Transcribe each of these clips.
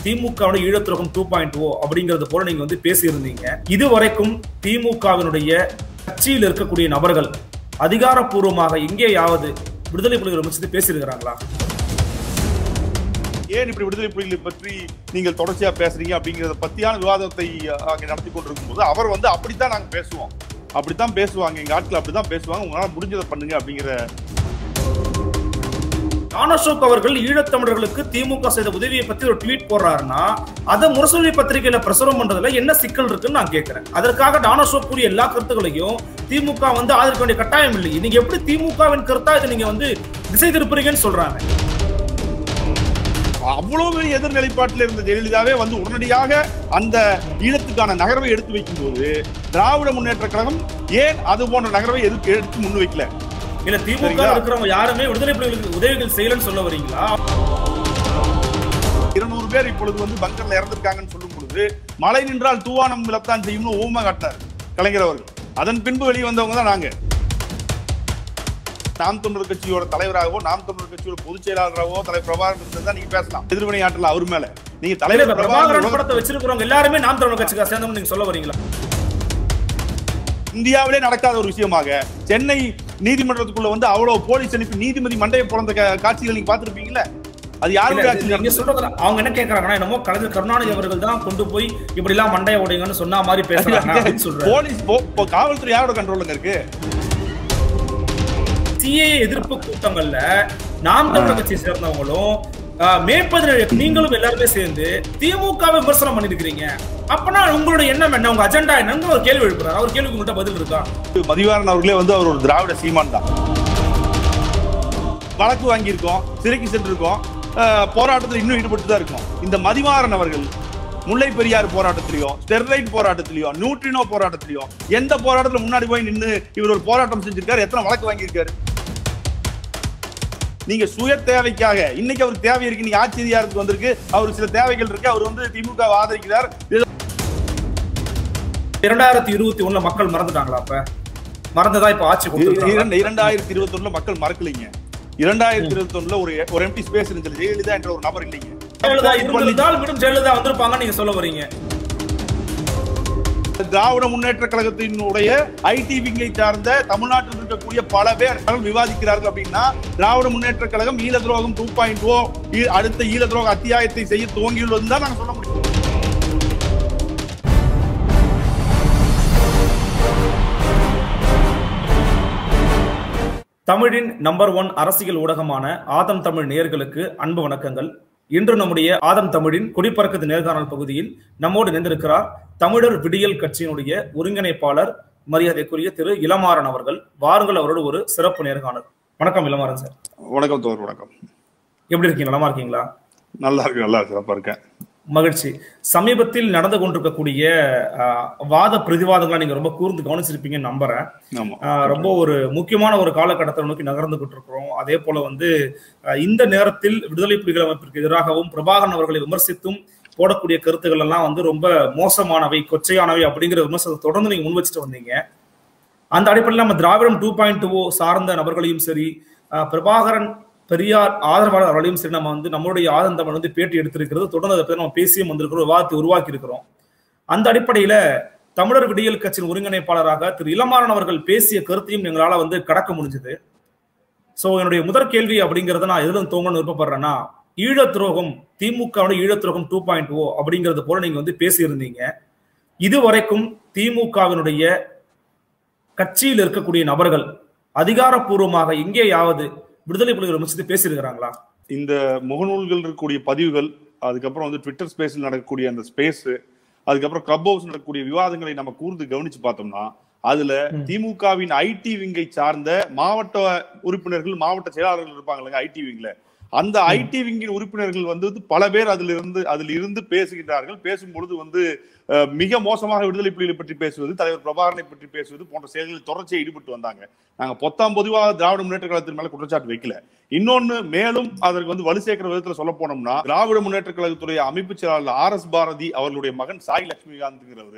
திமுகவோட ஈழத்துறகம் two point ஓ அப்படிங்கறது போல நீங்க வந்து பேசியிருந்தீங்க இதுவரைக்கும் திமுகவினுடைய கட்சியில் இருக்கக்கூடிய நபர்கள் அதிகாரப்பூர்வமாக எங்கேயாவது விடுதலை புலிகள் விமர்சித்து பேசியிருக்கிறாங்களா ஏன் இப்படி விடுதலை புலிகளை பற்றி நீங்கள் தொடர்ச்சியா பேசுறீங்க அப்படிங்கறத பத்தியான விவாதத்தை அஹ், அங்க நடத்தி கொண்டிருக்கும் போது அவர் வந்து அப்படித்தான் நாங்க பேசுவோம் அப்படித்தான் பேசுவாங்க எங்க ஆட்கள் அப்படித்தான் பேசுவாங்க உங்களால முடிஞ்சதை பண்ணுங்க அப்படிங்கிற ஞானசோக் அவர்கள் ஈழத்தமிழர்களுக்கு திமுக செய்த உதவியை பத்தி ஒரு ட்வீட் போடுறாருன்னா அதை முரசொலி பத்திரிகையில பிரசுரம் பண்றதுல என்ன சிக்கல் இருக்குன்னு நான் கேட்கிறேன் அதற்காக டானசோக் கூறிய எல்லா கருத்துக்களையும் திமுக வந்து ஆதரிக்க வேண்டிய கட்டாயம் இல்லை நீங்க எப்படி திமுகவின் கருத்தா இதை நீங்க வந்து திசை திருப்புறீங்கன்னு சொல்றாங்க அவ்வளவு பெரிய எதிர் நிலைப்பாட்டில் இருந்த ஜெயலலிதாவே வந்து உடனடியாக அந்த ஈழத்துக்கான நகர்வை எடுத்து வைக்கும்போது திராவிட முன்னேற்ற கழகம் ஏன் அது போன்ற நகர்வை எதுக்கு எடுத்து முன் வைக்கல இல்ல திமுக சரிங்களா? இருக்கிறவங்க யாருமே விடுதலை புலிகளுக்கு உதவிகள் செய்யலன்னு சொல்ல வரீங்களா இருநூறு பேர் இப்பொழுது வந்து பங்கர்ல இறந்திருக்காங்கன்னு சொல்லும் பொழுது மழை நின்றால் தூவானம் விழத்தான் செய்யும்னு ஓமா காட்டினார் கலைஞர் அவர்கள் அதன் பின்பு வெளியே வந்தவங்க தான் நாங்க நாம் தமிழர் கட்சியோட தலைவராகவோ நாம் தமிழர் கட்சியோட பொதுச் செயலாளராகவோ தலைவர் பிரபாகரன் இருந்தது தான் நீங்க பேசலாம் எதிர்வினை ஆற்றல அவர் மேல நீங்க இல்ல, தலைவர் இப்ப பிரபாகரன் பிரபாகரன் படத்தை வச்சிருக்கிறவங்க எல்லாருமே நாம் தமிழர் கட்சிக்காக சேர்ந்தவங்க நீங்க சொல்ல வரீங்களா இந்தியாவிலே நடக்காத ஒரு விஷயமாக சென்னை நீதிமன்றத்துக்குள்ள வந்து அவ்வளவு போலீஸ் அனுப்பி நீதிபதி மண்டையை பிறந்த கா- காட்சிகள் நீங்க பார்த்திருப்பீங்களா அது இல்ல, யாருடைய இது ஆட்சி நீங்க நடந்தது? சொல்றது அவங்க என்ன கேக்குறாங்கன்னா என்னமோ கலைஞர் கருணாநிதி அவர்கள் தான் கொண்டு போய் இப்படி எல்லாம் மண்டைய உடைங்கன்னு சொன்ன மாதிரி பேசுறாங்க அப்படின்னு சொல்றாங்க போலீஸ் போ- போ- காவல்துறை யாரோட கண்ட்ரோலுங்க இருக்கு சிஏஏ எதிர்ப்பு கூட்டங்கள்ல நாம் தமிழர் கட்சியை சேர்ந்தவங்களும் ஆஹ், மே பதினேழு நீங்களும் எல்லாருமே சேர்ந்து திமுக வை விமர்சனம் பண்ணிருக்கீங்க அப்பனா உங்களுடைய எண்ணம் என்ன உங்க அஜெண்டா என்னன்னு ஒரு கேள்வி எழுப்புறாரு அவர் கேள்விக்கு உங்கள்கிட்ட பதில் இருக்கா மதிவாரன் அவர்களே வந்து அவர் ஒரு திராவிட சீமான் தான் வழக்கு வாங்கியிருக்கோம் சிறைக்கு சென்றிருக்கோம் அஹ், போராட்டத்தில் இன்னும் ஈடுபட்டு தான் இருக்கோம் இந்த மதிவாரன் அவர்கள் முல்லை பெரியார் போராட்டத்திலையும் ஸ்டெர்லைட் போராட்டத்திலையும் நியூட்ரினோ போராட்டத்திலையும் எந்த போராட்டத்துல முன்னாடி போய் நின்று இவர் ஒரு போராட்டம் செஞ்சிருக்காரு எத்தனை வழக்கு வாங்கியிருக்காரு நீங்க சுய தேவைக்காக இன்னைக்கு அவருக்கு தேவை இருக்கு நீங்க ஆட்சி அதிகாரத்துக்கு வந்திருக்கு அவருக்கு சில தேவைகள் இருக்கு அவர் வந்து திமுக வை ஆதரிக்கிறார் இரண்டாயிரத்தி இருபத்தி ஒண்ணுல மக்கள் மறந்துட்டாங்களா அப்ப மறந்ததா இப்ப ஆட்சி கொடுத்துருக்காங்க இரண்டு- இரண்டாயிரத்தி இருபத்தி ஒண்ணுல மக்கள் மறக்கலைங்க இரண்டாயிரத்தி இருபத்தி ஒண்ணுல ஒரு ஒரு எம்பி ஸ்பேஸ் இருந்துச்சு ஜெயலலிதா என்ற ஒரு நபர் இல்லைங்க ஜெயலலிதா இருந்திருந்தால் மீண்டும் ஜெயலலிதா வந்திருப்பாங்க நீங்க சொல்ல வரீங்க திராவிட முன்னேற்ற கழகத்தினுடைய ஐடி விங்கை சார்ந்த தமிழ்நாட்டில் இருக்கக்கூடிய பல பேர் விவாதிக்கிறார்கள் அப்படின்னா திராவிட முன்னேற்ற கழகம் ஈழ துரோகம் டூ பாயிண்ட் ஓ அடுத்த ஈழ துரோக அத்தியாயத்தை செய்ய துவங்கியுள்ளது தான் நாங்க சொல்ல முடியும் தமிழின் நம்பர் ஒன் அரசியல் ஊடகமான ஆதம் தமிழ் நேயர்களுக்கு அன்பு வணக்கங்கள் இன்று நம்முடைய ஆதம் தமிழின் குடிப்பறக்கத்து நேர்காணல் பகுதியில் நம்மோடு இணைந்திருக்கிறார் தமிழர் விடியல் கட்சியினுடைய ஒருங்கிணைப்பாளர் மரியாதைக்குரிய திரு இளமாறன் அவர்கள் வாருங்கள் அவரோடு ஒரு சிறப்பு நேர்காணல் வணக்கம் இளமாறன் சார் வணக்கம் தோர் வணக்கம் எப்படி இருக்கீங்க நலமா இருக்கீங்களா நல்லா இருக்கு நல்லா சிறப்பா இருக்கேன் மகிழ்ச்சி சமீபத்தில் நடந்து கொண்டிருக்கக்கூடிய ஆஹ், வாத பிரதிவாதங்களை நீங்க ரொம்ப கூர்ந்து கவனிச்சிருப்பீங்கன்னு நம்புறேன் ஆமா ஆஹ் ரொம்ப ஒரு முக்கியமான ஒரு காலகட்டத்தை நோக்கி நகர்ந்துகிட்டு இருக்கிறோம் அதே போல வந்து ஆஹ் இந்த நேரத்தில் விடுதலை புலிகள் அமைப்பிற்கு எதிராகவும் பிரபாகரன் அவர்களை விமர்சித்தும் போடக்கூடிய கருத்துக்கள் எல்லாம் வந்து ரொம்ப மோசமானவை கொச்சையானவை அப்படிங்கிற விமர்சனத்தை தொடர்ந்து நீங்க முன் வச்சுட்டு வந்தீங்க அந்த அடிப்படையில் நம்ம திராவிடம் டூ பாயிண்ட் ஓ சார்ந்த நபர்களையும் சரி ஆஹ் பிரபாகரன் பெரியார் ஆதரவாளர் அவர்களையும் சரி நம்ம வந்து நம்மளுடைய ஆதந்தம் வந்து பேட்டி எடுத்திருக்கிறது தொடர்ந்து அதை பற்றி நம்ம பேசியும் வந்திருக்கிறோம் விவாதத்தை உருவாக்கி இருக்கிறோம் அந்த அடிப்படையில தமிழர் விடியல் கட்சியின் ஒருங்கிணைப்பாளராக திரு இளமாறன் அவர்கள் பேசிய கருத்தையும் எங்களால வந்து கடக்க முடிஞ்சது சோ என்னுடைய முதற் கேள்வி அப்படிங்கறத நான் எதுல தோங்கணும்னு விருப்பப்படுறேன்னா ஈழத் துரோகம் திமுகவோட ஈழத் துரோகம் டூ பாயிண்ட் ஓ அப்படிங்கறது போல நீங்க வந்து பேசியிருந்தீங்க இதுவரைக்கும் திமுகவினுடைய கட்சியில் இருக்கக்கூடிய நபர்கள் அதிகாரப்பூர்வமாக எங்கேயாவது விடுதலை புலிகள் விமர்சித்து பேசியிருக்கிறாங்களா இந்த முகநூல்கள் இருக்கக்கூடிய பதிவுகள் அதுக்கப்புறம் வந்து ட்விட்டர் ஸ்பேஸில் நடக்கக்கூடிய அந்த ஸ்பேஸ் அதுக்கப்புறம் கிளப் ஹவுஸ் நடக்கக்கூடிய விவாதங்களை நம்ம கூர்ந்து கவனிச்சு பார்த்தோம்னா அதுல ம். திமுகவின் ஐடி விங்கை சார்ந்த மாவட்ட உறுப்பினர்கள் மாவட்ட செயலாளர்கள் இருப்பாங்க ஐடி விங்ல அந்த ம். ஐடி விங்கின் உறுப்பினர்கள் வந்து பல பேர் அதில் இருந்து அதில் இருந்து பேசுகின்றார்கள் பேசும் பொழுது வந்து அஹ், மிக மோசமாக விடுதலை புலிகளை பற்றி பேசுவது தலைவர் பிரபாகரனை பற்றி பேசுவது போன்ற செயல்களில் தொடர்ச்சியாக ஈடுபட்டு வந்தாங்க நாங்க பொத்தாம் பொதுவாக திராவிட முன்னேற்ற கழகத்தின் மேல குற்றச்சாட்டு வைக்கல இன்னொன்னு மேலும் அதற்கு வந்து வலு சேர்க்கிற விதத்துல சொல்ல போனோம்னா திராவிட முன்னேற்ற கழகத்துடைய அமைப்பு செயலாளர் ஆர் எஸ் பாரதி அவர்களுடைய மகன் சாய் லட்சுமிகாந்த்ங்கிறவரு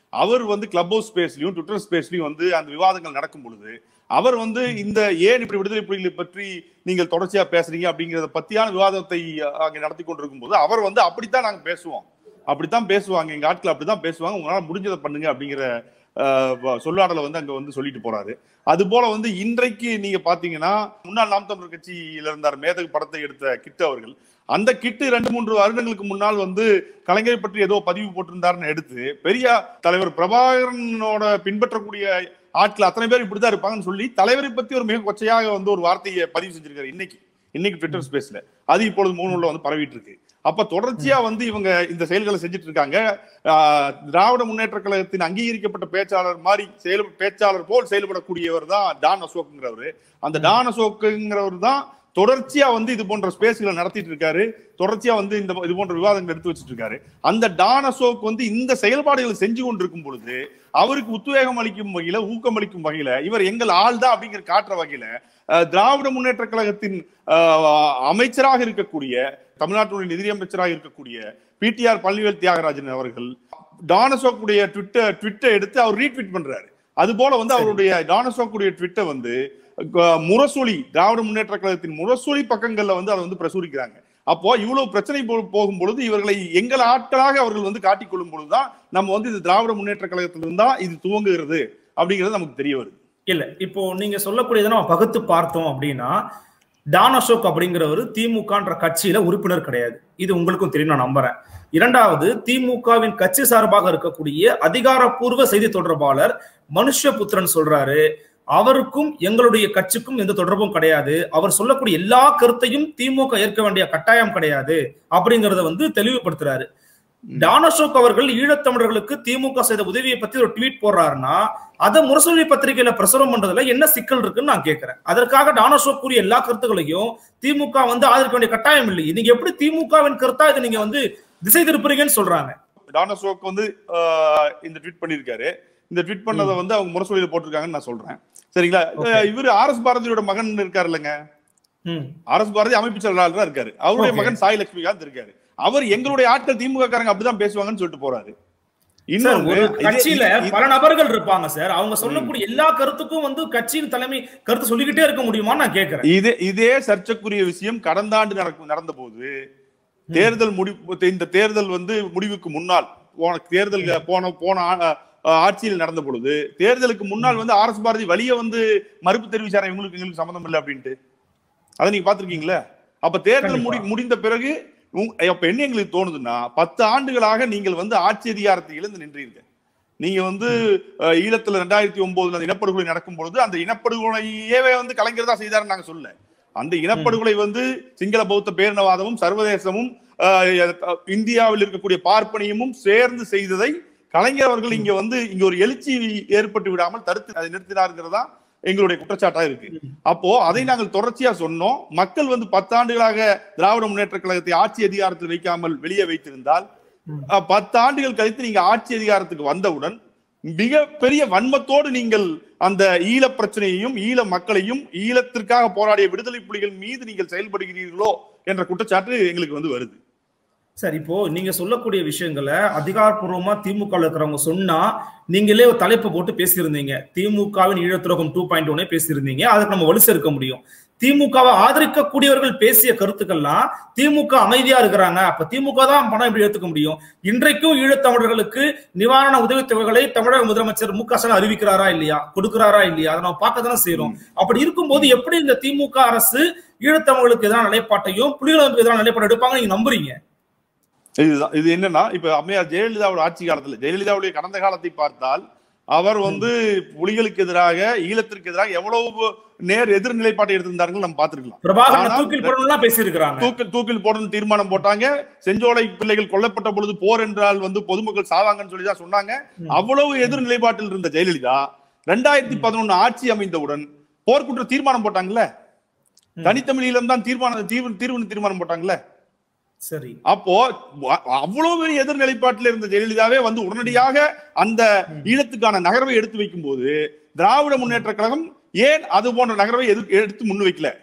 அவர் வந்து கிளப் ஹவுஸ் ஸ்பேஸ்லயும் ட்விட்டர் ஸ்பேஸ்லயும் வந்து அந்த விவாதங்கள் நடக்கும் பொழுது அவர் வந்து இந்த ஏன் இப்படி விடுதலை புலிகளை பற்றி நீங்கள் தொடர்ச்சியா பேசுறீங்க அப்படிங்கறத பத்தியான விவாதத்தை அங்க நடத்தி கொண்டிருக்கும் போது அவர் வந்து அப்படித்தான் நாங்க பேசுவோம் அப்படித்தான் பேசுவாங்க எங்க ஆட்கள் அப்படித்தான் பேசுவாங்க உங்களால முடிஞ்சதை பண்ணுங்க அப்படிங்கிற அஹ், வ- சொல்லாடலை வந்து அங்க வந்து சொல்லிட்டு போறாரு அது போல வந்து இன்றைக்கு நீங்க பாத்தீங்கன்னா முன்னாள் நாம் தமிழர் கட்சியில இருந்தார் மேதகு படத்தை எடுத்த கிட்டு அவர்கள் அந்த கிட்டு ரெண்டு மூன்று வருடங்களுக்கு முன்னால் வந்து கலைஞரை பற்றி ஏதோ பதிவு போட்டிருந்தாருன்னு எடுத்து பெரிய தலைவர் பிரபாகரனோட பின்பற்றக்கூடிய ஆட்கள் அத்தனை பேர் இப்படிதான் இருப்பாங்கன்னு சொல்லி தலைவரை பத்தி ஒரு மிக கொச்சையாக வந்து ஒரு வார்த்தையை பதிவு செஞ்சிருக்காரு இன்னைக்கு இன்னைக்கு ட்விட்டர் ஸ்பேஸ்ல அது இப்பொழுது மூணுல வந்து பரவிட்டு இருக்கு அப்ப தொடர்ச்சியா வந்து இவங்க இந்த செயல்களை செஞ்சுட்டு இருக்காங்க ஆஹ், திராவிட முன்னேற்ற கழகத்தின் அங்கீகரிக்கப்பட்ட பேச்சாளர் மாதிரி செயல் பேச்சாளர் போல் செயல்படக்கூடியவர் தான் டான் அசோக்குங்கிறவர் அந்த டான் அசோக்குங்கிறவர் தான் தொடர்ச்சியா வந்து இது போன்ற ஸ்பேஸ்களை நடத்திட்டு இருக்காரு தொடர்ச்சியா வந்து இந்த இது போன்ற விவாதங்கள் எடுத்து வச்சிட்டு இருக்காரு அந்த டான் அசோக் வந்து இந்த செயல்பாடுகளை செஞ்சு கொண்டிருக்கும் பொழுது அவருக்கு உத்வேகம் அளிக்கும் வகையில ஊக்கம் அளிக்கும் வகையில இவர் எங்கள் ஆள் தான் அப்படிங்கிற காட்டுற வகையில அஹ், திராவிட முன்னேற்ற கழகத்தின் அஹ், அமைச்சராக இருக்கக்கூடிய தமிழ்நாட்டுடைய நிதியமைச்சராக இருக்கக்கூடிய பிடிஆர் பழனிவேல் தியாகராஜன் அவர்கள் டானசோக்குடைய ட்விட்டர் ட்விட்டை எடுத்து அவர் ரீட்வீட் பண்றாரு அது போல வந்து சரி. அவருடைய டானசோக்குடைய ட்விட்டை வந்து அஹ், முரசொலி திராவிட முன்னேற்ற கழகத்தின் முரசொலி பக்கங்கள்ல வந்து அதை வந்து பிரசுரிக்கிறாங்க அப்போ இவ்வளவு பிரச்சனை போ- போகும் பொழுது இவர்களை எங்கள் ஆட்களாக அவர்கள் வந்து காட்டிக் கொள்ளும் பொழுதுதான் நம்ம வந்து இது திராவிட முன்னேற்ற கழகத்திலிருந்து தான் இது துவங்குகிறது அப்படிங்கிறது நமக்கு தெரிய வருது இல்ல இப்போ நீங்க சொல்லக்கூடியதை நம்ம பகுத்து பார்த்தோம் அப்படின்னா டான் அசோக் அப்படிங்கிறவர் திமுகன்ற கட்சியில உறுப்பினர் கிடையாது இது உங்களுக்கும் தெரியும் நான் நம்புறேன் இரண்டாவது திமுகவின் கட்சி சார்பாக இருக்கக்கூடிய அதிகாரப்பூர்வ செய்தி தொடர்பாளர் மனுஷபுத்திரன் சொல்றாரு அவருக்கும் எங்களுடைய கட்சிக்கும் எந்த தொடர்பும் கிடையாது அவர் சொல்லக்கூடிய எல்லா கருத்தையும் திமுக ஏற்க வேண்டிய கட்டாயம் கிடையாது அப்படிங்கறத வந்து தெளிவுபடுத்துறாரு டான் அசோக் அவர்கள் ஈழத்தமிழர்களுக்கு திமுக செய்த உதவியை பத்தி ஒரு ட்வீட் போடுறாருன்னா அதை முரசொலி பத்திரிகையில பிரசுரம் பண்றதுல என்ன சிக்கல் இருக்குன்னு நான் கேட்கிறேன் அதற்காக டான் அசோக் கூறிய எல்லா கருத்துக்களையும் திமுக வந்து ஆதரிக்க வேண்டிய கட்டாயம் இல்லை நீங்க எப்படி திமுகவின் கருத்தா இதை நீங்க வந்து திசை திருப்புறீங்கன்னு சொல்றாங்க டான் அசோக் வந்து ஆஹ், இந்த ட்வீட் பண்ணியிருக்காரு இந்த ட்வீட் பண்ணதை வந்து அவங்க முரசொலியில போட்டிருக்காங்கன்னு நான் சொல்றேன் சரிங்களா Okay. இவர் ஆர் எஸ் பாரதியோட மகன் இருக்காரு இல்லைங்க ம். ஆர் எஸ் பாரதி அமைப்பு செயலாளரா இருக்காரு அவருடைய Okay. மகன் சாய் லட்சுமிகாந்த் இருக்காரு அவர் எங்களுடைய ஆட்கள் திமுக காரங்க அப்படிதான் பேசுவாங்கன்னு சொல்லிட்டு போறாரு சார் இன்னொன்னு, ஒரு இதே- கட்சியில இது- பல நபர்கள் இருப்பாங்க சார் அவங்க சொல்லக்கூடிய எல்லா கருத்துக்கும் வந்து கட்சியின் தலைமை கருத்து சொல்லிக்கிட்டே இருக்க முடியுமான்னு நான் கேட்கிறேன் இதே இதே சர்ச்சைக்குரிய விஷயம் கடந்த ஆண்டு நடக்கும் நடந்த போது தேர்தல் முடிவு இந்த தேர்தல் வந்து முடிவுக்கு முன்னால் போன தேர்தல் போன போன ஆ- ஆ- ஆட்சியில் நடந்த பொழுது தேர்தலுக்கு முன்னால் வந்து ஆர் எஸ் பாரதி வழிய வந்து மறுப்பு தெரிவிச்சாரா இவங்களுக்கு எங்களுக்கு சம்மந்தம் இல்லை அப்படின்ட்டு அதை நீங்க பாத்திருக்கீங்களா அப்ப தேர்தல் முடி முடிந்த பிறகு உங்க- அப்ப என்ன எங்களுக்கு தோணுதுன்னா பத்து ஆண்டுகளாக நீங்கள் வந்து ஆட்சி அதிகாரத்தை இழந்து நின்றீர்கள் நீங்க வந்து அஹ், ஈழத்துல ரெண்டாயிரத்தி ஒன்பதுல அந்த இனப்படுகொலை நடக்கும் பொழுது அந்த இனப்படுகொலையே வந்து கலைஞர் தான் செய்தாருன்னு நாங்க சொல்ல அந்த இனப்படுகொலை வந்து சிங்கள பௌத்த பேரினவாதமும் சர்வதேசமும் அஹ், இந்தியாவில் இருக்கக்கூடிய பார்ப்பனியமும் சேர்ந்து செய்ததை கலைஞர் அவர்கள் இங்க வந்து இங்க ஒரு எழுச்சி ஏற்பட்டு விடாமல் தடுத்து அதை நிறுத்தினாருங்கிறதா எங்களுடைய குற்றச்சாட்டா இருக்கு அப்போ அதை நாங்கள் தொடர்ச்சியா சொன்னோம் மக்கள் வந்து பத்தாண்டுகளாக திராவிட முன்னேற்ற கழகத்தை ஆட்சி அதிகாரத்தில் வைக்காமல் வெளியே வைத்திருந்தால் ம். அஹ், பத்து ஆண்டுகள் கழித்து நீங்க ஆட்சி அதிகாரத்துக்கு வந்தவுடன் மிக பெரிய வன்மத்தோடு நீங்கள் அந்த ஈழ பிரச்சனையையும் ஈழ மக்களையும் ஈழத்திற்காக போராடிய விடுதலை புலிகள் மீது நீங்கள் செயல்படுகிறீர்களோ என்ற குற்றச்சாட்டு எங்களுக்கு வந்து வருது சார் இப்போ நீங்க சொல்லக்கூடிய விஷயங்களை அதிகாரப்பூர்வமா திமுக ல இருக்கிறவங்க சொன்னா நீங்களே ஒரு தலைப்பு போட்டு பேசியிருந்தீங்க திமுகவின் ஈழத்துறகம் டூ பாயிண்ட் ஒன்னே பேசியிருந்தீங்க அதுக்கு நம்ம வலு சேர்க்க முடியும் திமுகவை ஆதரிக்கக்கூடியவர்கள் பேசிய கருத்துக்கள்லாம் திமுக அமைதியா இருக்கிறாங்க அப்ப திமுக தான் பணம் எப்படி எடுத்துக்க முடியும் இன்றைக்கும் ஈழத்தமிழர்களுக்கு நிவாரண உதவித்தொகைகளை தமிழக முதலமைச்சர் மு க ஸ்டாலின் அறிவிக்கிறாரா இல்லையா கொடுக்கிறாரா இல்லையா அதை நம்ம பார்க்க தானே செய்யறோம் அப்படி இருக்கும்போது எப்படி இந்த திமுக அரசு ஈழத்தமிழர்களுக்கு எதிரான நிலைப்பாட்டையும் புலிகளுக்கு எதிரான நிலைப்பாடு எடுப்பாங்க நீங்க நம்புறீங்க இதுதான் இது என்னன்னா இப்ப அம்மையார் ஜெயலலிதாவோட ஆட்சி காலத்துல ஜெயலலிதாவுடைய கடந்த காலத்தை பார்த்தால் அவர் வந்து புலிகளுக்கு எதிராக ஈழத்திற்கு எதிராக எவ்வளவு நேர் எதிர் நிலைப்பாட்டை எடுத்திருந்தார்கள் நம்ம பார்த்திருக்கலாம் பிரபாகரன் ஆனால் தூக்கில் போடணும்லாம் பேசியிருக்கிறாங்க தூக்கில் தூக்கில் போடணும் தீர்மானம் போட்டாங்க செஞ்சோலை பிள்ளைகள் கொல்லப்பட்ட பொழுது போர் என்றால் வந்து பொதுமக்கள் சாவாங்கன்னு சொல்லி தான் சொன்னாங்க ம். அவ்வளவு எதிர் நிலைப்பாட்டில் இருந்த ஜெயலலிதா ரெண்டாயிரத்தி பதினொன்னு ஆட்சி அமைந்தவுடன் போர்க்குற்ற தீர்மானம் போட்டாங்கல்ல ம். தனித்தமிழீழம் தான் தீர்மானம் தீர்வு தீர்வுன்னு தீர்மானம் போட்டாங்கல்ல சரி அப்போ வ- அவ்வளவு பெரிய எதிர் நிலைப்பாட்டில் இருந்த ஜெயலலிதாவே வந்து உடனடியாக அந்த ம். ஈழத்துக்கான நகர்வை எடுத்து வைக்கும் போது திராவிட முன்னேற்ற கழகம் ஏன் அது போன்ற நகர்வை எதிர் எடுத்து முன் வைக்கல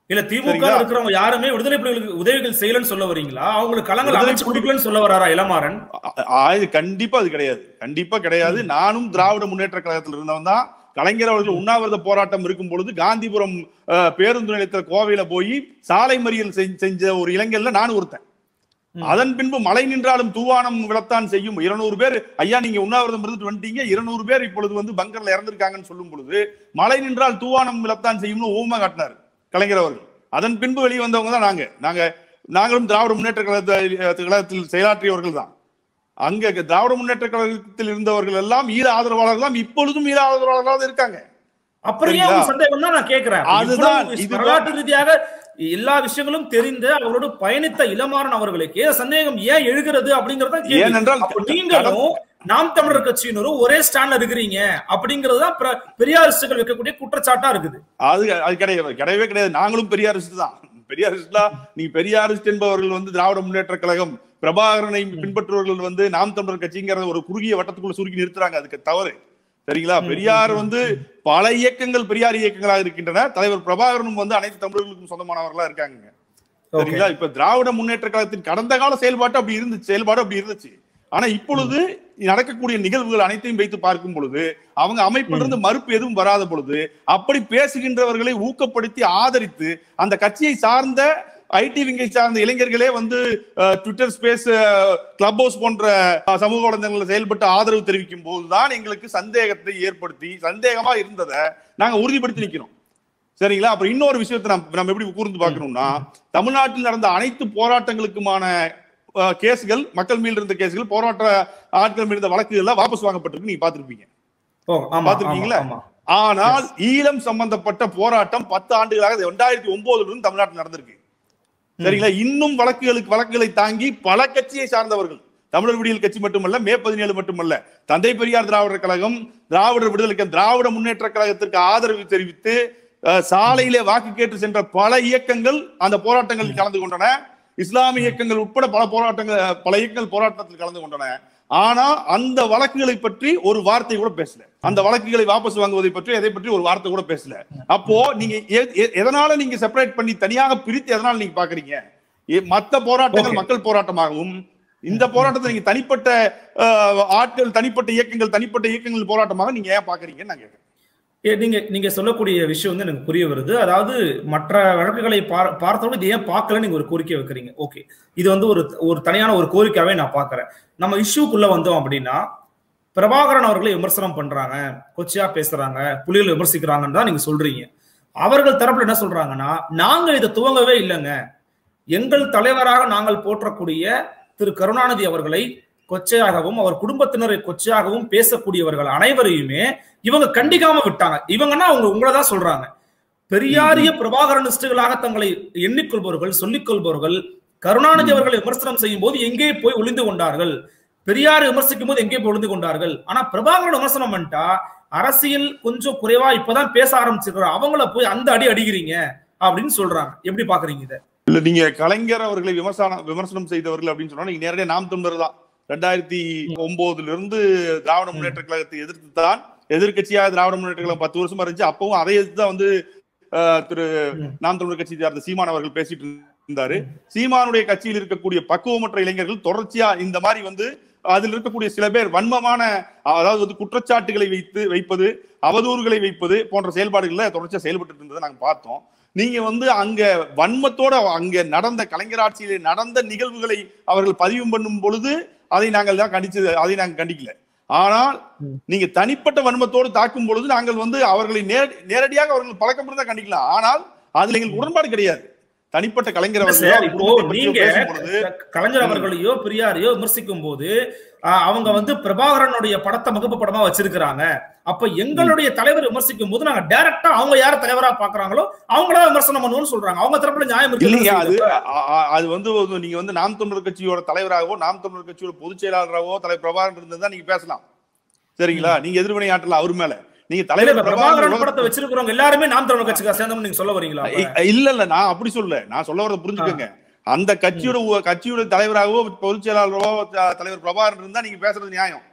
இல்ல திமுக சரிங்களா? இருக்கிறவங்க யாருமே விடுதலை புலிகளுக்கு உதவிகள் செய்யலன்னு சொல்ல வரீங்களா அவங்களுக்கு களங்கள் விடுதலை அமைச்சு கொடுக்கலன்னு சொல்ல வராரா இளமாறன் ஆ, ஆ, இது கண்டிப்பா அது கிடையாது கண்டிப்பா கிடையாது நானும் திராவிட முன்னேற்ற கழகத்தில் இருந்தவன் தான் கலைஞர் அவர்கள் உண்ணாவிரத போராட்டம் இருக்கும் பொழுது காந்திபுரம் அஹ், பேருந்து நிலையத்துல கோவையில போய் சாலை மறியல் செஞ்ச- செஞ்ச ஒரு இளைஞர்ல நானும் ஒருத்தன் ம். அதன் பின்பு மழை நின்றாலும் தூவானம் விழத்தான் செய்யும் இருநூறு பேர் ஐயா நீங்க உண்ணாவிரதம் இருந்துட்டு வந்துட்டீங்க இருநூறு பேர் இப்பொழுது வந்து பங்கர்ல இறந்திருக்காங்கன்னு சொல்லும் பொழுது மழை நின்றால் தூவானம் விழத்தான் செய்யும்னு ஊமா காட்டினார் கலைஞர் அவர்கள் அதன் பின்பு வெளியே வந்தவங்க தான் நாங்க நாங்க நாங்களும் திராவிட முன்னேற்ற கழகத்தை- கழகத்தில் செயலாற்றியவர்கள் தான் அங்க திராவிட முன்னேற்ற கழகத்தில் இருந்தவர்கள் எல்லாம் ஈர ஆதரவாளர்கள் எல்லாம் இப்பொழுதும் ஈர ஆதரவாளர்களாக இருக்காங்க அப்புறம் ஏன் சரிங்களா? உங்களுக்கு சந்தேகம் தான் நான் கேட்கிறேன் அதுதான், இவ்வளவு இதுதான். வரலாற்று ரீதியாக எல்லா விஷயங்களும் தெரிந்த அவரோடு பயணித்த இளமாறன் அவர்களுக்கு சந்தேகம் ஏன் எழுகிறது அப்படிங்கறத கேள்வி. ஏனென்றால் அப்ப நீங்களும் நாம் தமிழர் கட்சியினரும் ஒரே ஸ்டாண்ட்ல இருக்கிறீங்க அப்படிங்கறது தான் பிர- பெரியாரிஸ்டுகள் வைக்கக்கூடிய குற்றச்சாட்டா இருக்குது அது அது கிடையாது கிடையவே கிடையாது நாங்களும் பெரியாரிஸ்ட் தான் பெரியாரிஸ்ட்லா நீங்க பெரியாரிஸ்ட் என்பவர்கள் வந்து திராவிட முன்னேற்ற கழகம் பிரபாகரனை பின்பற்றுபவர்கள் வந்து நாம் தமிழர் கட்சிங்கிறத ஒரு குறுகிய வட்டத்துக்குள்ள சுருக்கி நிறுத்துறாங்க அதுக்கு தவறு சரிங்களா பெரியார் வந்து பல இயக்கங்கள் பெரியார் இயக்கங்களாக இருக்கின்றன தலைவர் பிரபாகரனும் வந்து அனைத்து தமிழர்களுக்கும் சொந்தமானவர்களா இருக்காங்க சரிங்களா இப்ப திராவிட முன்னேற்ற கழகத்தின் கடந்த கால செயல்பாட்டு அப்படி இருந்துச்சு செயல்பாடு அப்படி இருந்துச்சு ஆனா இப்பொழுது நடக்கக்கூடிய நிகழ்வுகள் அனைத்தையும் வைத்து பார்க்கும் பொழுது அவங்க அமைப்பிலிருந்து மறுப்பு எதுவும் வராத பொழுது அப்படி பேசுகின்றவர்களை ஊக்கப்படுத்தி ஆதரித்து அந்த கட்சியை சார்ந்த ஐடி விங்கை சார்ந்த இளைஞர்களே வந்து அஹ், ட்விட்டர் ஸ்பேஸ் கிளப் ஹவுஸ் போன்ற அஹ், சமூக வலைதளங்களில் செயல்பட்டு ஆதரவு தெரிவிக்கும் போதுதான் எங்களுக்கு சந்தேகத்தை ஏற்படுத்தி சந்தேகமா இருந்ததை நாங்க உறுதிப்படுத்தி நிக்கிறோம் சரிங்களா அப்புறம் இன்னொரு விஷயத்தை நம்ம நம்ம எப்படி கூர்ந்து பார்க்கணும்னா தமிழ்நாட்டில் நடந்த அனைத்து போராட்டங்களுக்குமான அஹ், கேஸ்கள் மக்கள் மீது இருந்த கேஸ்கள் போராட்ட ஆட்கள் மீது இருந்த வழக்குகள்லாம் வாபஸ் வாங்கப்பட்டிருக்கு நீங்க பார்த்திருப்பீங்க ஓ, ஆமா, பார்த்திருக்கீங்களா? ஆமா, ஆமா. ஆனால் ஈழம் சம்பந்தப்பட்ட போராட்டம் பத்து ஆண்டுகளாக ரெண்டாயிரத்தி ஒன்பதுல இருந்து தமிழ்நாட்டில் நடந்திருக்கு சரிங்களா இன்னும் வழக்குகளுக்கு வழக்குகளை தாங்கி பல கட்சியை சார்ந்தவர்கள் தமிழர் விடியல் கட்சி மட்டுமல்ல மே பதினேழு மட்டுமல்ல தந்தை பெரியார் திராவிடர் கழகம் திராவிடர் விடுதலை கழகம், திராவிட முன்னேற்ற கழகத்திற்கு ஆதரவு தெரிவித்து அஹ், சாலையிலே வாக்கு கேட்டு சென்ற பல இயக்கங்கள் அந்த போராட்டங்களில் கலந்து கொண்டன இஸ்லாமிய இயக்கங்கள் உட்பட பல போராட்டங்கள் பல இயக்கங்கள் போராட்டத்தில் கலந்து கொண்டன ஆனா அந்த வழக்குகளை பற்றி ஒரு வார்த்தை கூட பேசல அந்த வழக்குகளை வாபஸ் வாங்குவதை பற்றி எதை பற்றி ஒரு வார்த்தை கூட பேசல அப்போ நீங்க எ- எ- எதனால நீங்க செப்பரேட் பண்ணி தனியாக பிரித்து எதனால நீங்க பாக்குறீங்க எ- மத்த போராட்டங்கள் Okay. மக்கள் போராட்டமாகவும் இந்த போராட்டத்தை நீங்க தனிப்பட்ட அஹ், ஆட்கள் தனிப்பட்ட இயக்கங்கள் தனிப்பட்ட இயக்கங்கள் போராட்டமாக நீங்க ஏன் பாக்குறீங்கன்னு நான் கேட்கிறேன் ஏ, நீங்க நீங்க சொல்லக்கூடிய விஷயம் வந்து எனக்கு புரிய வருது அதாவது மற்ற வழக்குகளை பார்- பார்த்தோட இது ஏன் பார்க்கல நீங்க ஒரு கோரிக்கை வைக்கிறீங்க ஓகே இது வந்து ஒரு ஒரு தனியான ஒரு கோரிக்கையாவே நான் பார்க்கறேன் நம்ம இஷ்யூக்குள்ள வந்தோம் அப்படின்னா பிரபாகரன் அவர்களை விமர்சனம் பண்றாங்க கொச்சையா பேசுறாங்க புலிகளை விமர்சிக்கிறாங்கன்னு தான் நீங்க சொல்றீங்க அவர்கள் தரப்புல என்ன சொல்றாங்கன்னா நாங்க இதை துவங்கவே இல்லைங்க எங்கள் தலைவராக நாங்கள் போற்றக்கூடிய திரு கருணாநிதி அவர்களை கொச்சையாகவும் அவர் குடும்பத்தினரை கொச்சையாகவும் பேசக்கூடியவர்கள் அனைவரையுமே இவங்க கண்டிக்காம விட்டாங்க இவங்கன்னா அவங்க உங்களை தான் சொல்றாங்க பெரியாரிய பிரபாகரனிஸ்டுகளாக தங்களை எண்ணிக்கொள்பவர்கள் சொல்லிக் கொள்பவர்கள் கருணாநிதி அவர்களை விமர்சனம் செய்யும் போது எங்கே போய் ஒளிந்து கொண்டார்கள் பெரியாரை விமர்சிக்கும் போது எங்கே போய் ஒளிந்து கொண்டார்கள் ஆனா பிரபாகரன் விமர்சனம் பண்ணிட்டா அரசியல் கொஞ்சம் குறைவா இப்பதான் பேச ஆரம்பிச்சிருக்கிறோம் அவங்கள போய் அந்த அடி அடிக்கிறீங்க அப்படின்னு சொல்றாங்க எப்படி பாக்குறீங்க இத இல்ல நீங்க கலைஞர் அவர்களை விமர்சனம் விமர்சனம் செய்தவர்கள் அப்படின்னு சொன்னா நீங்க நேரடியாக நாம் தமிழர் தான் ரெண்டாயிரத்தி ஒன்பதுல இருந்து திராவிட முன்னேற்ற கழகத்தை எதிர்த்து தான் எதிர்கட்சியாக திராவிட முன்னேற்ற கழகம் பத்து வருஷமா இருந்துச்சு அப்பவும் அதை எதிர்த்து தான் வந்து அஹ், திரு ம். நாம் தமிழர் கட்சி சார்ந்த சீமான் அவர்கள் பேசிட்டு இருந்தாரு சீமானுடைய கட்சியில் இருக்கக்கூடிய பக்குவமற்ற இளைஞர்கள் தொடர்ச்சியா இந்த மாதிரி வந்து அதில் இருக்கக்கூடிய சில பேர் வன்மமான அதாவது வந்து குற்றச்சாட்டுகளை வைத்து வைப்பது அவதூறுகளை வைப்பது போன்ற செயல்பாடுகள்ல தொடர்ச்சியா செயல்பட்டு இருந்ததை நாங்க பார்த்தோம் நீங்க வந்து அங்க வன்மத்தோட அங்க நடந்த கலைஞர் ஆட்சியிலே நடந்த நிகழ்வுகளை அவர்கள் பதிவு பண்ணும் பொழுது அதை நாங்கள் தான் கண்டிச்சது அதை நாங்கள் கண்டிக்கல ஆனால் ம். நீங்க தனிப்பட்ட வன்மத்தோடு தாக்கும் பொழுது நாங்கள் வந்து அவர்களை நேரடி- நேரடியாக அவர்கள் பழக்கம் இருந்தா கண்டிக்கலாம் ஆனால் அதுல எங்களுக்கு உடன்பாடு கிடையாது தனிப்பட்ட கலைஞர் அவர்கள் சார் அவர் இப்போ குடும்பத்தை பற்றி நீங்க பேசும் பொழுது கலைஞர் அவர்களையோ பெரியாரையோ விமர்சிக்கும் போது ஆஹ், அவங்க வந்து பிரபாகரனுடைய படத்தை முகப்பு படமா வச்சிருக்கிறாங்க அப்ப எங்களுடைய தலைவர் விமர்சிக்கும் போது நாங்க டைரக்டா அவங்க யார தலைவரா பாக்குறாங்களோ அவங்களா விமர்சனம் பண்ணுவோம்னு சொல்றாங்க அவங்க தரப்புல நியாயம் இல்லைங்க அது இருக்கு அ- அ- அது வந்து ஒரு- நீங்க வந்து நாம் தமிழர் கட்சியோட தலைவராகவோ நாம் தமிழர் கட்சியோட பொதுச் செயலாளராகவோ தலைவர் பிரபாகரன் இருந்ததா நீங்க பேசலாம் சரிங்களா நீங்க எதிர்வினை ஆற்றல அவர் மேல நீங்க இல்ல, தலைவர் இப்ப பிரபாகரன் பிரபாகரன் படத்தை வச்சிருக்கிறவங்க எல்லாருமே நாம் தமிழர் கட்சிக்கா சேர்ந்தோம்னு நீங்க சொல்ல வரீங்களா அப்ப? இ- இல்ல இல்ல நான் அப்படி சொல்ல நான் சொல்ல வரத புரிஞ்சுக்கோங்க அந்த கட்சியோட உ- கட்சியோட தலைவராகவோ பொதுச் செயலாளரோ த- தலைவர் பிரபாகரன் இருந்தா நீங்க பேசுறது நியாயம்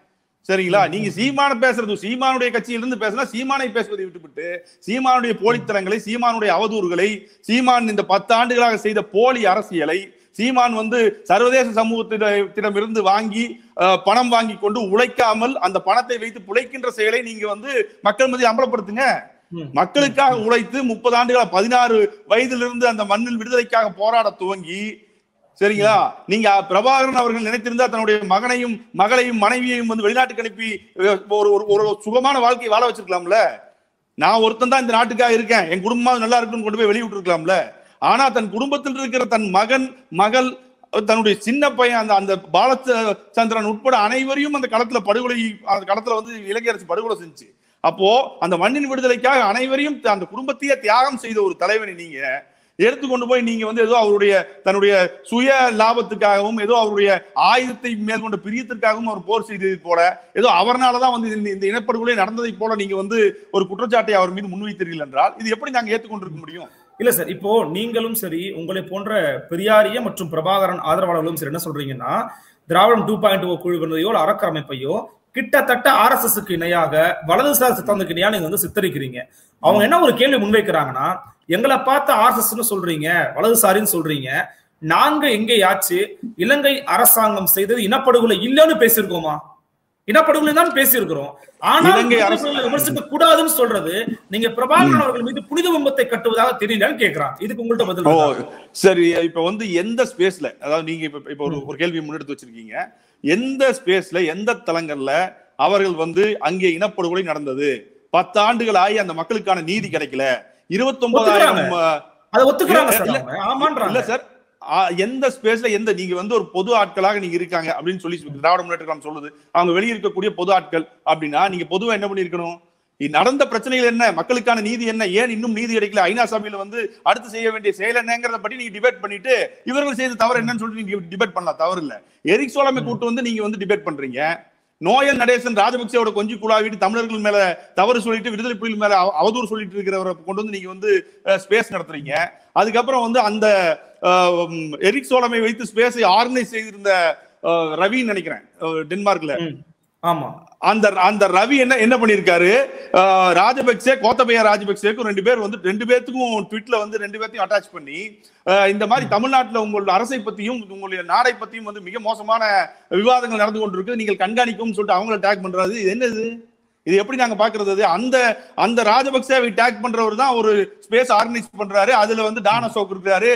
சரிங்களா நீங்க சீமான பேசுறது சீமானுடைய கட்சியிலிருந்து பேசினா சீமானை பேசுவதை விட்டுவிட்டு சீமானுடைய போலித்தனங்களை சீமானுடைய அவதூறுகளை சீமான் இந்த பத்து ஆண்டுகளாக செய்த போலி அரசியலை சீமான் வந்து சர்வதேச சமூகத்திடம் இருந்து வாங்கி அஹ், பணம் வாங்கி கொண்டு உழைக்காமல் அந்த பணத்தை வைத்து பிழைக்கின்ற செயலை நீங்க வந்து மக்கள் மத்தியில் அம்பலப்படுத்துங்க ம். மக்களுக்காக உழைத்து முப்பது ஆண்டுகளா பதினாறு வயதிலிருந்து அந்த மண்ணில் விடுதலைக்காக போராட துவங்கி சரிங்களா நீங்க பிரபாகரன் அவர்கள் நினைத்திருந்தா தன்னுடைய மகனையும் மகளையும் மனைவியையும் வந்து வெளிநாட்டுக்கு அனுப்பி அஹ், ஒரு ஒரு- ஒரு சுகமான வாழ்க்கை வாழ வச்சிருக்கலாம்ல நான் ஒருத்தன் தான் இந்த நாட்டுக்காக இருக்கேன் என் குடும்பம் நல்லா இருக்குன்னு கொண்டு போய் வெளியே விட்டுருக்கலாம்ல ஆனா தன் குடும்பத்தில் இருக்கிற தன் மகன் மகள் தன்னுடைய சின்ன பையன் அந்த அந்த பாலச்சந்திரன் உட்பட அனைவரையும் அந்த களத்துல படுகொலை அந்த களத்துல வந்து இலங்கை அரசு படுகொலை செஞ்சு அப்போ அந்த மண்ணின் விடுதலைக்காக அனைவரையும் த- அந்த குடும்பத்தையே தியாகம் செய்த ஒரு தலைவனை நீங்க எடுத்து கொண்டு போய் நீங்க வந்து ஏதோ அவருடைய தன்னுடைய சுய லாபத்துக்காகவும் ஏதோ அவருடைய ஆயுதத்தை மேற்கொண்ட பிரியத்திற்காகவும் அவர் போர் செய்தது போல ஏதோ அவர்னாலதான் வந்து இந்த- இந்த இனப்படுகொலை நடந்ததை போல நீங்க வந்து ஒரு குற்றச்சாட்டை அவர் மீது முன்வைத்தீர்கள் என்றால் இது எப்படி நாங்க ஏற்றுக்கொண்டிருக்க முடியும் இல்ல சார் இப்போ நீங்களும் சரி உங்களை போன்ற பெரியாரிய மற்றும் பிரபாகரன் ஆதரவாளர்களும் சரி என்ன சொல்றீங்கன்னா திராவிடம் டூ பாயிண்ட் ஓ குழுவினரையோ இல்ல அறக்க அமைப்பையோ கிட்டத்தட்ட ஆர்எஸ்எஸ்க்கு இணையாக வலதுசாரி சித்தாந்தத்துக்கு இணையா நீங்க வந்து சித்தரிக்கிறீங்க அவங்க என்ன ஒரு கேள்வி முன்வைக்கிறாங்கன்னா எங்களை பார்த்து ஆர்எஸ்எஸ் சொல்றீங்க வலதுசாரின்னு சொல்றீங்க நாங்க எங்கேயாச்சு இலங்கை அரசாங்கம் செய்தது இனப்படுகொலை இல்லைன்னு பேசியிருக்கோமா இனப்படுகொலை தான் பேசியிருக்கிறோம் ஆனால் இலங்கை அரசு- அரசு விமர்சிக்க கூடாதுன்னு சொல்றது நீங்க பிரபாகரன் அவர்கள் மீது புனித பிம்பத்தை கட்டுவதாக தெரியலன்னு கேக்குறான் இதுக்கு உங்கள்ட்ட பதில் ஓ இருக்கா? சரி இப்ப வந்து எந்த ஸ்பேஸ்ல அதாவது நீங்க இப்ப இப்ப ஒரு ஒரு கேள்வி முன்னெடுத்து வச்சிருக்கீங்க எந்த ஸ்பேஸ்ல எந்த தளங்கள்ல அவர்கள் வந்து அங்கே இனப்படுகொலை நடந்தது பத்து ஆண்டுகள் ஆகி அந்த மக்களுக்கான நீதி கிடைக்கல இருபத்தொன்பதாயிரம் அதை ஒத்துக்கிறாங்க இல்ல, சார் இல்ல, அவங்க. இல்ல ஆமான்றாங்க சார் ஆ, எந்த ஸ்பேஸ்ல எந்த நீங்க வந்து ஒரு பொது ஆட்களாக நீங்க இருக்காங்க அப்படின்னு சொல்லி திராவிட முன்னேற்ற கழகம் சொல்லுது அவங்க வெளிய இருக்கக்கூடிய பொது ஆட்கள் அப்படின்னா நீங்க பொதுவா என்ன பண்ணிருக்கணும் இ- நடந்த பிரச்சனைகள் என்ன மக்களுக்கான நீதி என்ன ஏன் இன்னும் நீதி கிடைக்கல ஐநா சபையில வந்து அடுத்து செய்ய வேண்டிய செயல் என்னங்கிறத பத்தி நீங்க டிபேட் பண்ணிட்டு இவர்கள் செய்த தவறு என்னன்னு சொல்லிட்டு நீங்க டிபேட் பண்ணலாம் தவறு இல்ல எரிக் சோலமை கூட்டு வந்து நீங்க வந்து டிபேட் பண்றீங்க நோயல் நடேசன் ராஜபக்சேவோட கொஞ்சி குழாவிட்டு தமிழர்கள் மேல தவறு சொல்லிட்டு விடுதலை புலிகள் மேல அவ- அவதூறு சொல்லிட்டு இருக்கிறவரை கொண்டு வந்து நீங்க வந்து ஸ்பேஸ் நடத்துறீங்க அதுக்கப்புறம் வந்து அந்த அஹ், உம், எரிக் சோலமை வைத்து ஸ்பேஸை ஆர்கனைஸ் செய்திருந்த அஹ், ரவின்னு நினைக்கிறேன் அஹ், டென்மார்க்ல ம். ஆமா அந்த அந்த ரவி என்ன என்ன பண்ணிருக்காரு அஹ், ராஜபக்சே கோத்தபய ராஜபக்சேக்கும் ரெண்டு பேர் வந்து ரெண்டு பேர்த்துக்கும் ட்விட்ல வந்து ரெண்டு பேர்த்தையும் அட்டாச் பண்ணி அஹ், இந்த மாதிரி தமிழ்நாட்டுல உங்களோட அரசை பத்தியும் உங்களுடைய நாடை பத்தியும் வந்து மிக மோசமான விவாதங்கள் நடந்து கொண்டிருக்கு நீங்கள் கண்காணிக்கும் சொல்லிட்டு அவங்கள டேக் பண்றாரு இது என்னது இது எப்படி நாங்க பாக்குறது அது? அந்த அந்த ராஜபக்சேவை டேக் பண்றவர் தான் ஒரு ஸ்பேஸ் ஆர்கனைஸ் பண்றாரு அதுல வந்து டானா சோக் இருக்கிறாரு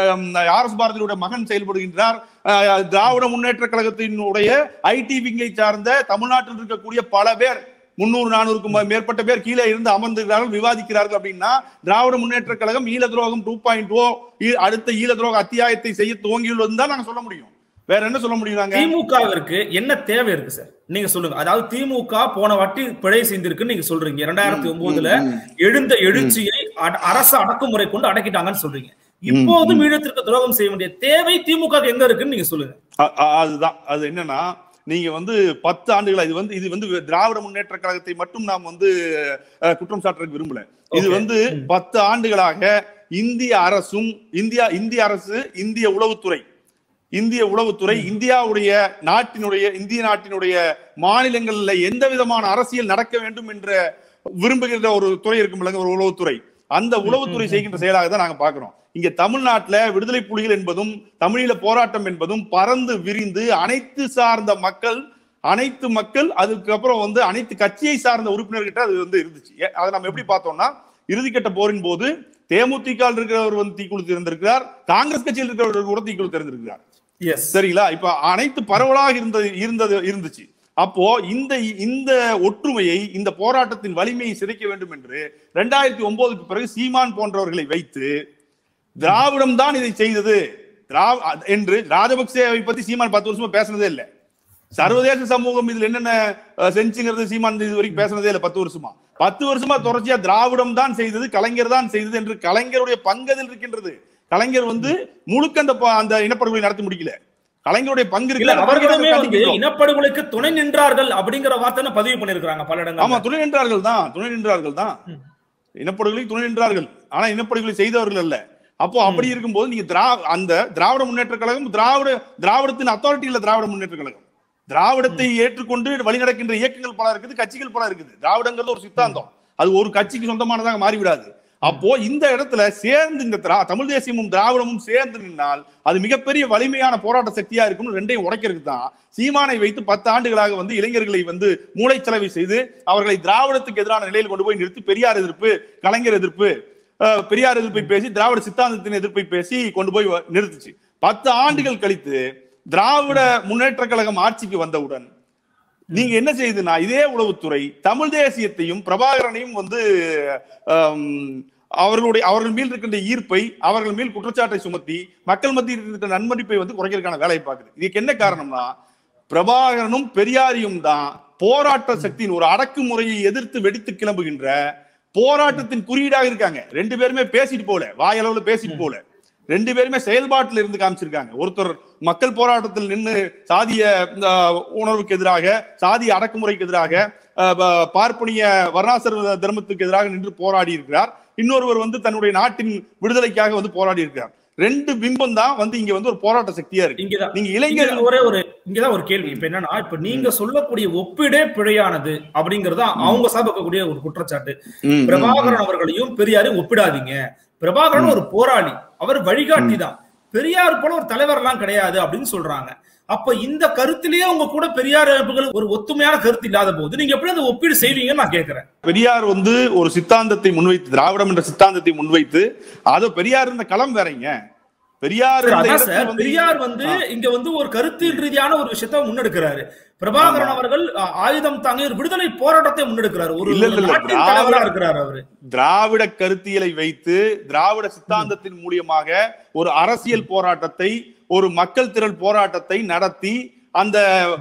ஆர் எஸ் பாரதியோட மகன் செயல்படுகின்றார் அஹ், திராவிட முன்னேற்ற கழகத்தினுடைய ஐடி விங்கை சார்ந்த தமிழ்நாட்டில் இருக்கக்கூடிய பல பேர் முன்னூறு நானூறுக்கும் மேற்பட்ட பேர் கீழே இருந்து அமர்ந்திருக்கிறார்கள் விவாதிக்கிறார்கள் அப்படின்னா திராவிட முன்னேற்ற கழகம் ஈழ துரோகம் டூ பாயிண்ட் ஓ அடுத்த ஈழ துரோக அத்தியாயத்தை செய்ய துவங்கியுள்ளதுன்னு தான் நாங்க சொல்ல முடியும் வேற என்ன சொல்ல முடியும் நாங்க திமுகவிற்கு என்ன தேவை இருக்கு சார் நீங்க சொல்லுங்க அதாவது திமுக போன வாட்டி பிழை செய்திருக்குன்னு நீங்க சொல்றீங்க இரண்டாயிரத்தி ஒன்பதுல எழுந்த எழுச்சியை அட- அரசு அடக்குமுறை கொண்டு அடக்கிட்டாங்கன்னு சொல்றீங்க இப்போதும் ஈழத்திற்கு துரோகம் செய்ய வேண்டிய தேவை திமுக எங்க இருக்குன்னு நீங்க சொல்லுங்க அ- அ- அதுதான் அது என்னன்னா நீங்க வந்து பத்து ஆண்டுகளா இது வந்து இது வந்து திராவிட முன்னேற்ற கழகத்தை மட்டும் நாம் வந்து அஹ், குற்றம் சாட்டுறதுக்கு விரும்பல இது Okay. வந்து பத்து ஆண்டுகளாக இந்திய அரசும் இந்தியா இந்திய அரசு இந்திய உளவுத்துறை இந்திய உளவுத்துறை இந்தியாவுடைய நாட்டினுடைய இந்திய நாட்டினுடைய மாநிலங்கள்ல எந்த விதமான அரசியல் நடக்க வேண்டும் என்ற விரும்புகிற ஒரு துறை இருக்கும் இல்லைங்க ஒரு உளவுத்துறை அந்த உளவுத்துறை செய்கின்ற செயலாக தான் நாங்க பாக்குறோம் இங்க தமிழ்நாட்டுல விடுதலை புலிகள் என்பதும் தமிழீழ போராட்டம் என்பதும் பறந்து விரிந்து அனைத்து சார்ந்த மக்கள் அனைத்து மக்கள் அதுக்கப்புறம் வந்து அனைத்து கட்சியை சார்ந்த உறுப்பினர்கிட்ட அது வந்து இருந்துச்சு ஏ- அதை நம்ம எப்படி பார்த்தோம்னா இறுதிக்கட்ட போரின் போது தேமுதிக ல இருக்கிறவர் வந்து தீக்குழு திறந்திருக்கிறார் காங்கிரஸ் கட்சியில் இருக்கிறவர் கூட தீக்குழு திறந்திருக்கிறார் எஸ் சரிங்களா இப்ப அனைத்து பரவலாக இருந்தது இருந்தது இருந்துச்சு அப்போ இந்த இந்த ஒற்றுமையை இந்த போராட்டத்தின் வலிமையை சிதைக்க வேண்டும் என்று ரெண்டாயிரத்தி ஒன்பதுக்கு பிறகு சீமான் போன்றவர்களை வைத்து திராவிடம் தான் இதை செய்தது திராவ என்று ராஜபக்சேவை பத்தி சீமான் பத்து வருஷமா பேசுனதே இல்லை சர்வதேச சமூகம் இதுல என்னென்ன அஹ், செஞ்சுங்கிறது சீமான் இது வரைக்கும் பேசுனதே இல்லை பத்து வருஷமா பத்து வருஷமா தொடர்ச்சியா திராவிடம் தான் செய்தது கலைஞர் தான் செய்தது என்று கலைஞருடைய பங்கதில் இருக்கின்றது கலைஞர் வந்து முழுக்க அந்த ப- அந்த இனப்படுகொலை நடத்தி முடிக்கல கலைஞருடைய பங்கு இல்ல இருக்கு அவர்களுமே வந்து கண்டிக்கின்றோம். இனப்படுகொலைக்கு துணை நின்றார்கள் அப்படிங்கிற வார்த்தை பதிவு பண்ணிருக்காங்க பல ஆமா இடங்கள் துணை நின்றார்கள் தான் துணை நின்றார்கள் தான் ம். இனப்படுகொலை துணை நின்றார்கள் ஆனா இனப்படுகொலை செய்தவர்கள் அல்ல அப்போ அப்படி இருக்கும்போது நீங்க திரா அந்த திராவிட முன்னேற்ற கழகம் திராவிட திராவிடத்தின் அத்தாரிட்டி இல்ல திராவிட முன்னேற்ற கழகம் திராவிடத்தை ஏற்றுக்கொண்டு வழிநடக்கின்ற இயக்கங்கள் பல இருக்குது கட்சிகள் பல இருக்குது திராவிடங்கிறது ஒரு சித்தாந்தம் அது ஒரு கட்சிக்கு சொந்தமானதாக மாறிவிடாது அப்போ இந்த இடத்துல சேர்ந்து இந்த திரா- தமிழ் தேசியமும் திராவிடமும் சேர்ந்து நின்னால் அது மிகப்பெரிய வலிமையான போராட்ட சக்தியா இருக்கும் ரெண்டையும் உடைக்கிறதுக்கு தான் சீமானை வைத்து பத்து ஆண்டுகளாக வந்து இளைஞர்களை வந்து மூளைச்சலவை செய்து அவர்களை திராவிடத்துக்கு எதிரான நிலையில் கொண்டு போய் நிறுத்தி பெரியார் எதிர்ப்பு கலைஞர் எதிர்ப்பு அஹ், பெரியார் எதிர்ப்பை பேசி திராவிட சித்தாந்தத்தின் எதிர்ப்பை பேசி கொண்டு போய் வ- நிறுத்துச்சு பத்து ஆண்டுகள் கழித்து திராவிட முன்னேற்ற கழகம் ஆட்சிக்கு வந்தவுடன் நீங்க என்ன செய்யுதுன்னா இதே உளவுத்துறை தமிழ் தேசியத்தையும் பிரபாகரனையும் வந்து ஆம், அவர்களுடைய அவர்கள் மேல் இருக்கின்ற ஈர்ப்பை அவர்கள் மேல் குற்றச்சாட்டை சுமத்தி மக்கள் மத்தியில் இருக்கின்ற நன்மதிப்பை வந்து குறைக்கிறதுக்கான வேலையை பார்க்குது இதுக்கு என்ன காரணம்னா பிரபாகரனும் பெரியாரியும் தான் போராட்ட சக்தியின் ஒரு அடக்குமுறையை எதிர்த்து வெடித்து கிளம்புகின்ற போராட்டத்தின் குறியீடாக இருக்காங்க ரெண்டு பேருமே பேசிட்டு போல வாயளவுல பேசிட்டு போல ரெண்டு பேருமே செயல்பாட்டில் இருந்து காமிச்சிருக்காங்க ஒருத்தர் மக்கள் போராட்டத்தில் நின்று சாதிய அஹ், உணர்வுக்கு எதிராக சாதிய அடக்குமுறைக்கு எதிராக அஹ், ப- பார்ப்பனிய வர்ணாசிர தர்மத்துக்கு எதிராக நின்று போராடி இருக்கிறார் இன்னொருவர் வந்து தன்னுடைய நாட்டின் விடுதலைக்காக வந்து போராடி இருக்கிறார் ரெண்டு பிம்பம் தான் வந்து இங்க வந்து ஒரு போராட்ட சக்தியா இருக்கு இங்கதான் நீங்க இளைஞர் இங்க ஒரே ஒரு இங்கதான் ஒரு கேள்வி இப்ப என்னன்னா இப்ப நீங்க சொல்லக்கூடிய ஒப்பிடே பிழையானது அப்படிங்கறது அவங்க சார்பக்கக்கூடிய ஒரு குற்றச்சாட்டு ம், ம், பிரபாகரன் அவர்களையும் பெரியாரையும் ஒப்பிடாதீங்க பிரபாகரன் ஒரு போராளி அவர் வழிகாட்டி தான் பெரியார் போல ஒரு தலைவர் எல்லாம் கிடையாது அப்படின்னு சொல்றாங்க அப்ப இந்த கருத்திலேயே உங்க கூட பெரியார் அமைப்புகள் ஒரு ஒத்துமையான கருத்து இல்லாத போது நீங்க எப்படி அந்த ஒப்பீடு செய்வீங்கன்னு நான் கேக்குறேன் பெரியார் வந்து ஒரு சித்தாந்தத்தை முன்வைத்து திராவிடம் என்ற சித்தாந்தத்தை முன்வைத்து அது பெரியார் இருந்த களம் வேறங்க பெரியார் சார், இருந்த அதான் இடத்துல சார் வந்து- பெரியார் வந்து இங்க வந்து ஒரு கருத்தியல் ரீதியான ஒரு விஷயத்த முன்னெடுக்கிறாரு பிரபாகரன் அவர்கள் அ, ஆயுதம் தாங்கி ஒரு விடுதலை போராட்டத்தை முன்னெடுக்கிறாரு ஒரு இல்ல, இல்ல, இல்ல. நாட்டின் திராவிட- தலைவரா இருக்கிறாரு அவரு திராவிட கருத்தியலை வைத்து திராவிட சித்தாந்தத்தின் மூலியமாக ஒரு அரசியல் போராட்டத்தை ஒரு மக்கள் திரள் போராட்டத்தை நடத்தி அந்த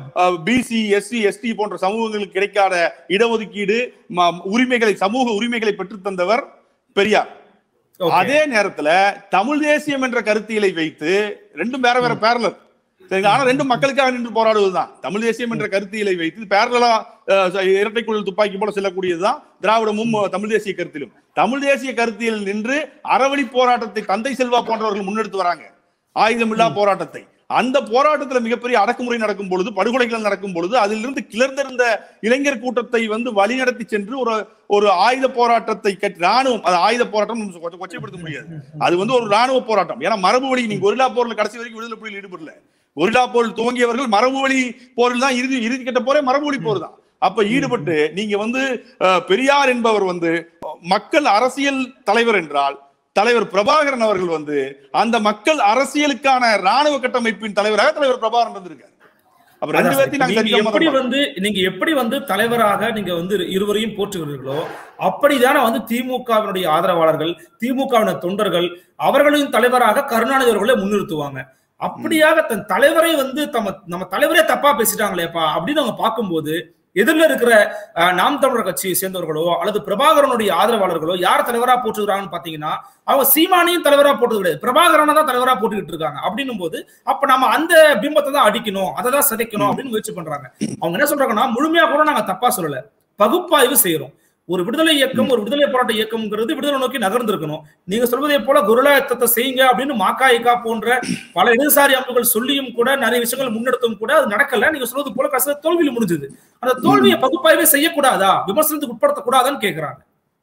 பிசி எஸ்சி எஸ்டி போன்ற சமூகங்களுக்கு கிடைக்காத இடஒதுக்கீடு ம- உரிமைகளை சமூக உரிமைகளை பெற்றுத் தந்தவர் பெரியார் Okay. அதே நேரத்துல தமிழ் தேசியம் என்ற கருத்தியலை வைத்து ரெண்டும் வேற வேற பேரலர் சரிங்களா ஆனா ரெண்டும் மக்களுக்காக நின்று போராடுவதுதான் தமிழ் தேசியம் என்ற கருத்தியலை வைத்து பேரலா இரட்டை குழல் துப்பாக்கி போல செல்லக்கூடியதுதான் திராவிடமும் அஹ், தமிழ் தேசிய கருத்திலும் தமிழ் தேசிய கருத்தியல் நின்று அறவழி போராட்டத்தை தந்தை செல்வா போன்றவர்கள் முன்னெடுத்து வராங்க ஆயுதமில்லா போராட்டத்தை அந்த போராட்டத்துல மிகப்பெரிய அடக்குமுறை நடக்கும் பொழுது படுகொலைகள் நடக்கும் பொழுது அதிலிருந்து கிளர்ந்திருந்த இளைஞர் கூட்டத்தை வந்து வழிநடத்தி சென்று ஒரு ஒரு ஆயுத போராட்டத்தை கட்டி ராணுவம் அது ஆயுத போராட்டம் நம்ம கொச்சை- கொச்சைப்படுத்த முடியாது அது வந்து ஒரு ராணுவ போராட்டம் ஏன்னா மரபு வழி நீங்க கொரில்லா போர்ல கடைசி வரைக்கும் விடுதலை புலிகள் ஈடுபடல கொரில்லா போர் துவங்கியவர்கள் மரபு வழி போரில் தான் இறுதி இறுதி கட்ட போரே மரபு வழி போர் தான் அப்ப ஈடுபட்டு நீங்க வந்து அஹ், பெரியார் என்பவர் வந்து மக்கள் அரசியல் தலைவர் என்றால் தலைவர் பிரபாகரன் அவர்கள் வந்து அந்த மக்கள் அரசியலுக்கான ராணுவ கட்டமைப்பின் தலைவராக தலைவர் பிரபாகரன் இருந்திருக்காரு அப்ப ரெண்டு அதான் பேர்த்தையும் சார், நாங்க நீங்க சரிசமமா எப்படி தான் வந்து நீங்க எப்படி வந்து தலைவராக நீங்க வந்து இருவரையும் போற்றுகிறீர்களோ அப்படிதானே வந்து திமுகவினுடைய ஆதரவாளர்கள் திமுகவினர் தொண்டர்கள் அவர்களையும் தலைவராக கருணாநிதி அவர்களை முன்னிறுத்துவாங்க அப்படியாக தன் தலைவரை வந்து தம்ம நம்ம தலைவரே தப்பா பேசிட்டாங்களேப்பா அப்படின்னு அவங்க பார்க்கும்போது எதிரில் இருக்கிற அஹ், நாம் தமிழர் கட்சியை சேர்ந்தவர்களோ அல்லது பிரபாகரனுடைய ஆதரவாளர்களோ யார் தலைவரா போட்டுக்கிறாங்கன்னு பாத்தீங்கன்னா அவங்க சீமானையும் தலைவரா போட்டது கிடையாது பிரபாகரனை தான் தலைவரா போட்டுக்கிட்டு இருக்காங்க அப்படின்னும் போது அப்ப நம்ம அந்த பிம்பத்தை தான் அடிக்கணும் அதை தான் சிதைக்கணும் அப்படின்னு முயற்சி பண்றாங்க அவங்க என்ன சொல்றாங்கன்னா முழுமையா கூட நாங்க தப்பா சொல்லல பகுப்பாய்வு செய்யறோம் ஒரு விடுதலை இயக்கம் ஒரு விடுதலை போராட்ட இயக்கம்ங்கிறது விடுதலை நோக்கி நகர்ந்திருக்கணும் நீங்க சொல்வதை போல குருலா யுத்தத்தை செய்யுங்க அப்படின்னு மாக்காய்கா போன்ற பல இடதுசாரி அமைப்புகள் சொல்லியும் கூட நிறைய விஷயங்கள் முன்னெடுத்தும் கூட அது நடக்கல நீங்க சொல்வது போல கடைசியில் தோல்வியில் முடிஞ்சது அந்த தோல்வியை பகுப்பாய்வே செய்யக்கூடாதா விமர்சனத்துக்கு உட்படுத்தக்கூடாதான்னு கேக்குறாங்க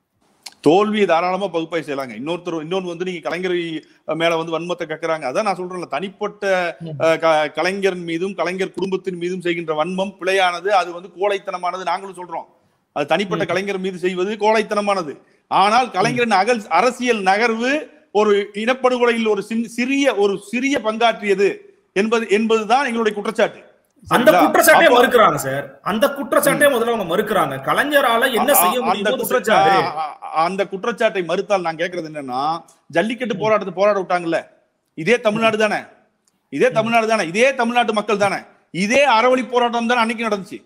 தோல்வியை தாராளமா பகுப்பாய் செய்யலாங்க இன்னொருத்தர் இன்னொன்று வந்து நீங்க கலைஞர் மேல வந்து வன்மத்தை கக்குறாங்க அதான் நான் சொல்றேன்ல தனிப்பட்ட அஹ், க- கலைஞரின் மீதும் கலைஞர் குடும்பத்தின் மீதும் செய்கின்ற வன்மம் பிழையானது அது வந்து கோழைத்தனமானது நாங்களும் சொல்றோம் அது தனிப்பட்ட கலைஞர் மீது செய்வது கோழைத்தனமானது ஆனால் கலைஞரின் அகல் அரசியல் நகர்வு ஒரு இனப்படுகொலையில் ஒரு சின்- சிறிய ஒரு சிறிய பங்காற்றியது என்பது என்பதுதான் எங்களுடைய குற்றச்சாட்டு அந்த சரிங்களா? குற்றச்சாட்டே அப்போ- மறுக்கிறாங்க சார் அந்த குற்றச்சாட்டே முதல்ல அவங்க மறுக்கிறாங்க கலைஞரால என்ன செய்ய அ- அந்த முடியும் குற்றச்சா அந்த குற்றச்சாட்டை மறுத்தால் நான் கேக்குறது என்னன்னா ஜல்லிக்கட்டு போராட்டத்தை போராட விட்டாங்கல்ல இதே தமிழ்நாடு தானே இதே தமிழ்நாடு தானே இதே தமிழ்நாட்டு மக்கள் தானே இதே அறவழி போராட்டம் தானே அன்னைக்கு நடந்துச்சு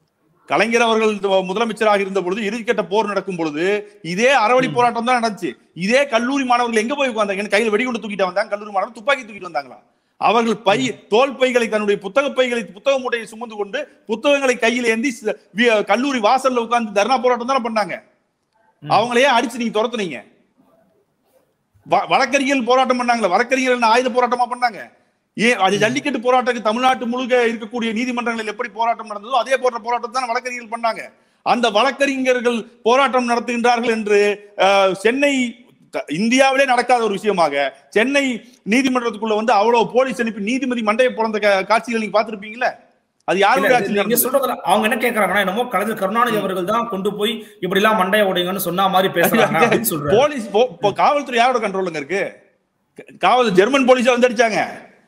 கலைஞர் அவர்கள் து- முதலமைச்சராக இருந்த பொழுது இறுதிக்கட்ட போர் நடக்கும் பொழுது இதே அறவழி போராட்டம் தான் நடந்துச்சு இதே கல்லூரி மாணவர்கள் எங்க போய் உட்கார்ந்தாங்க என்ன கையில வெடிகுண்டு தூக்கிட்டு வந்தாங்க கல்லூரி மாணவர்கள் துப்பாக்கி தூக்கிட்டு வந்தாங்களா அவர்கள் பை தோல் பைகளை தன்னுடைய புத்தக பைகளை புத்தக மூட்டையை சுமந்து கொண்டு புத்தகங்களை கையில் ஏந்தி ச- வி- கல்லூரி வாசல்ல உட்கார்ந்து தர்ணா போராட்டம் தானே பண்ணாங்க அவங்களையே அடிச்சு நீங்க துரத்துனீங்க வ- வழக்கறிஞர்கள் போராட்டம் பண்ணாங்களே வழக்கறிஞர்கள் என்ன ஆயுத போராட்டமா பண்ணாங்க ஏன் அது ஜல்லிக்கட்டு போராட்டத்துக்கு தமிழ்நாட்டு முழுக்க இருக்கக்கூடிய நீதிமன்றங்களில் எப்படி போராட்டம் நடந்ததோ அதே போன்ற போராட்டம் தான் வழக்கறிஞர்கள் பண்ணாங்க அந்த வழக்கறிஞர்கள் போராட்டம் நடத்துகின்றார்கள் என்று அஹ், சென்னை த- இந்தியாவிலே நடக்காத ஒரு விஷயமாக சென்னை நீதிமன்றத்துக்குள்ள வந்து அவ்வளவு போலீஸ் அனுப்பி நீதிபதி மண்டையை பிறந்த காட்சிகள் நீங்க பார்த்திருப்பீங்களா அது யாருடைய இல்ல, ஆட்சியில் நீங்க நடந்தது? சொல்றதுல அவங்க என்ன கேக்குறாங்கன்னா என்னமோ கலைஞர் கருணாநிதி அவர்கள் தான் கொண்டு போய் இப்படி எல்லாம் மண்டைய உடைங்கன்னு சொன்ன மாதிரி பேசுறாங்க அப்படின்னு சொல்றாரு போலீஸ் போ- போ- காவல்துறை யாரோட கண்ட்ரோலுங்க இருக்கு காவல் ஜெர்மன் போலீஸா வந்து அடிச்சாங்க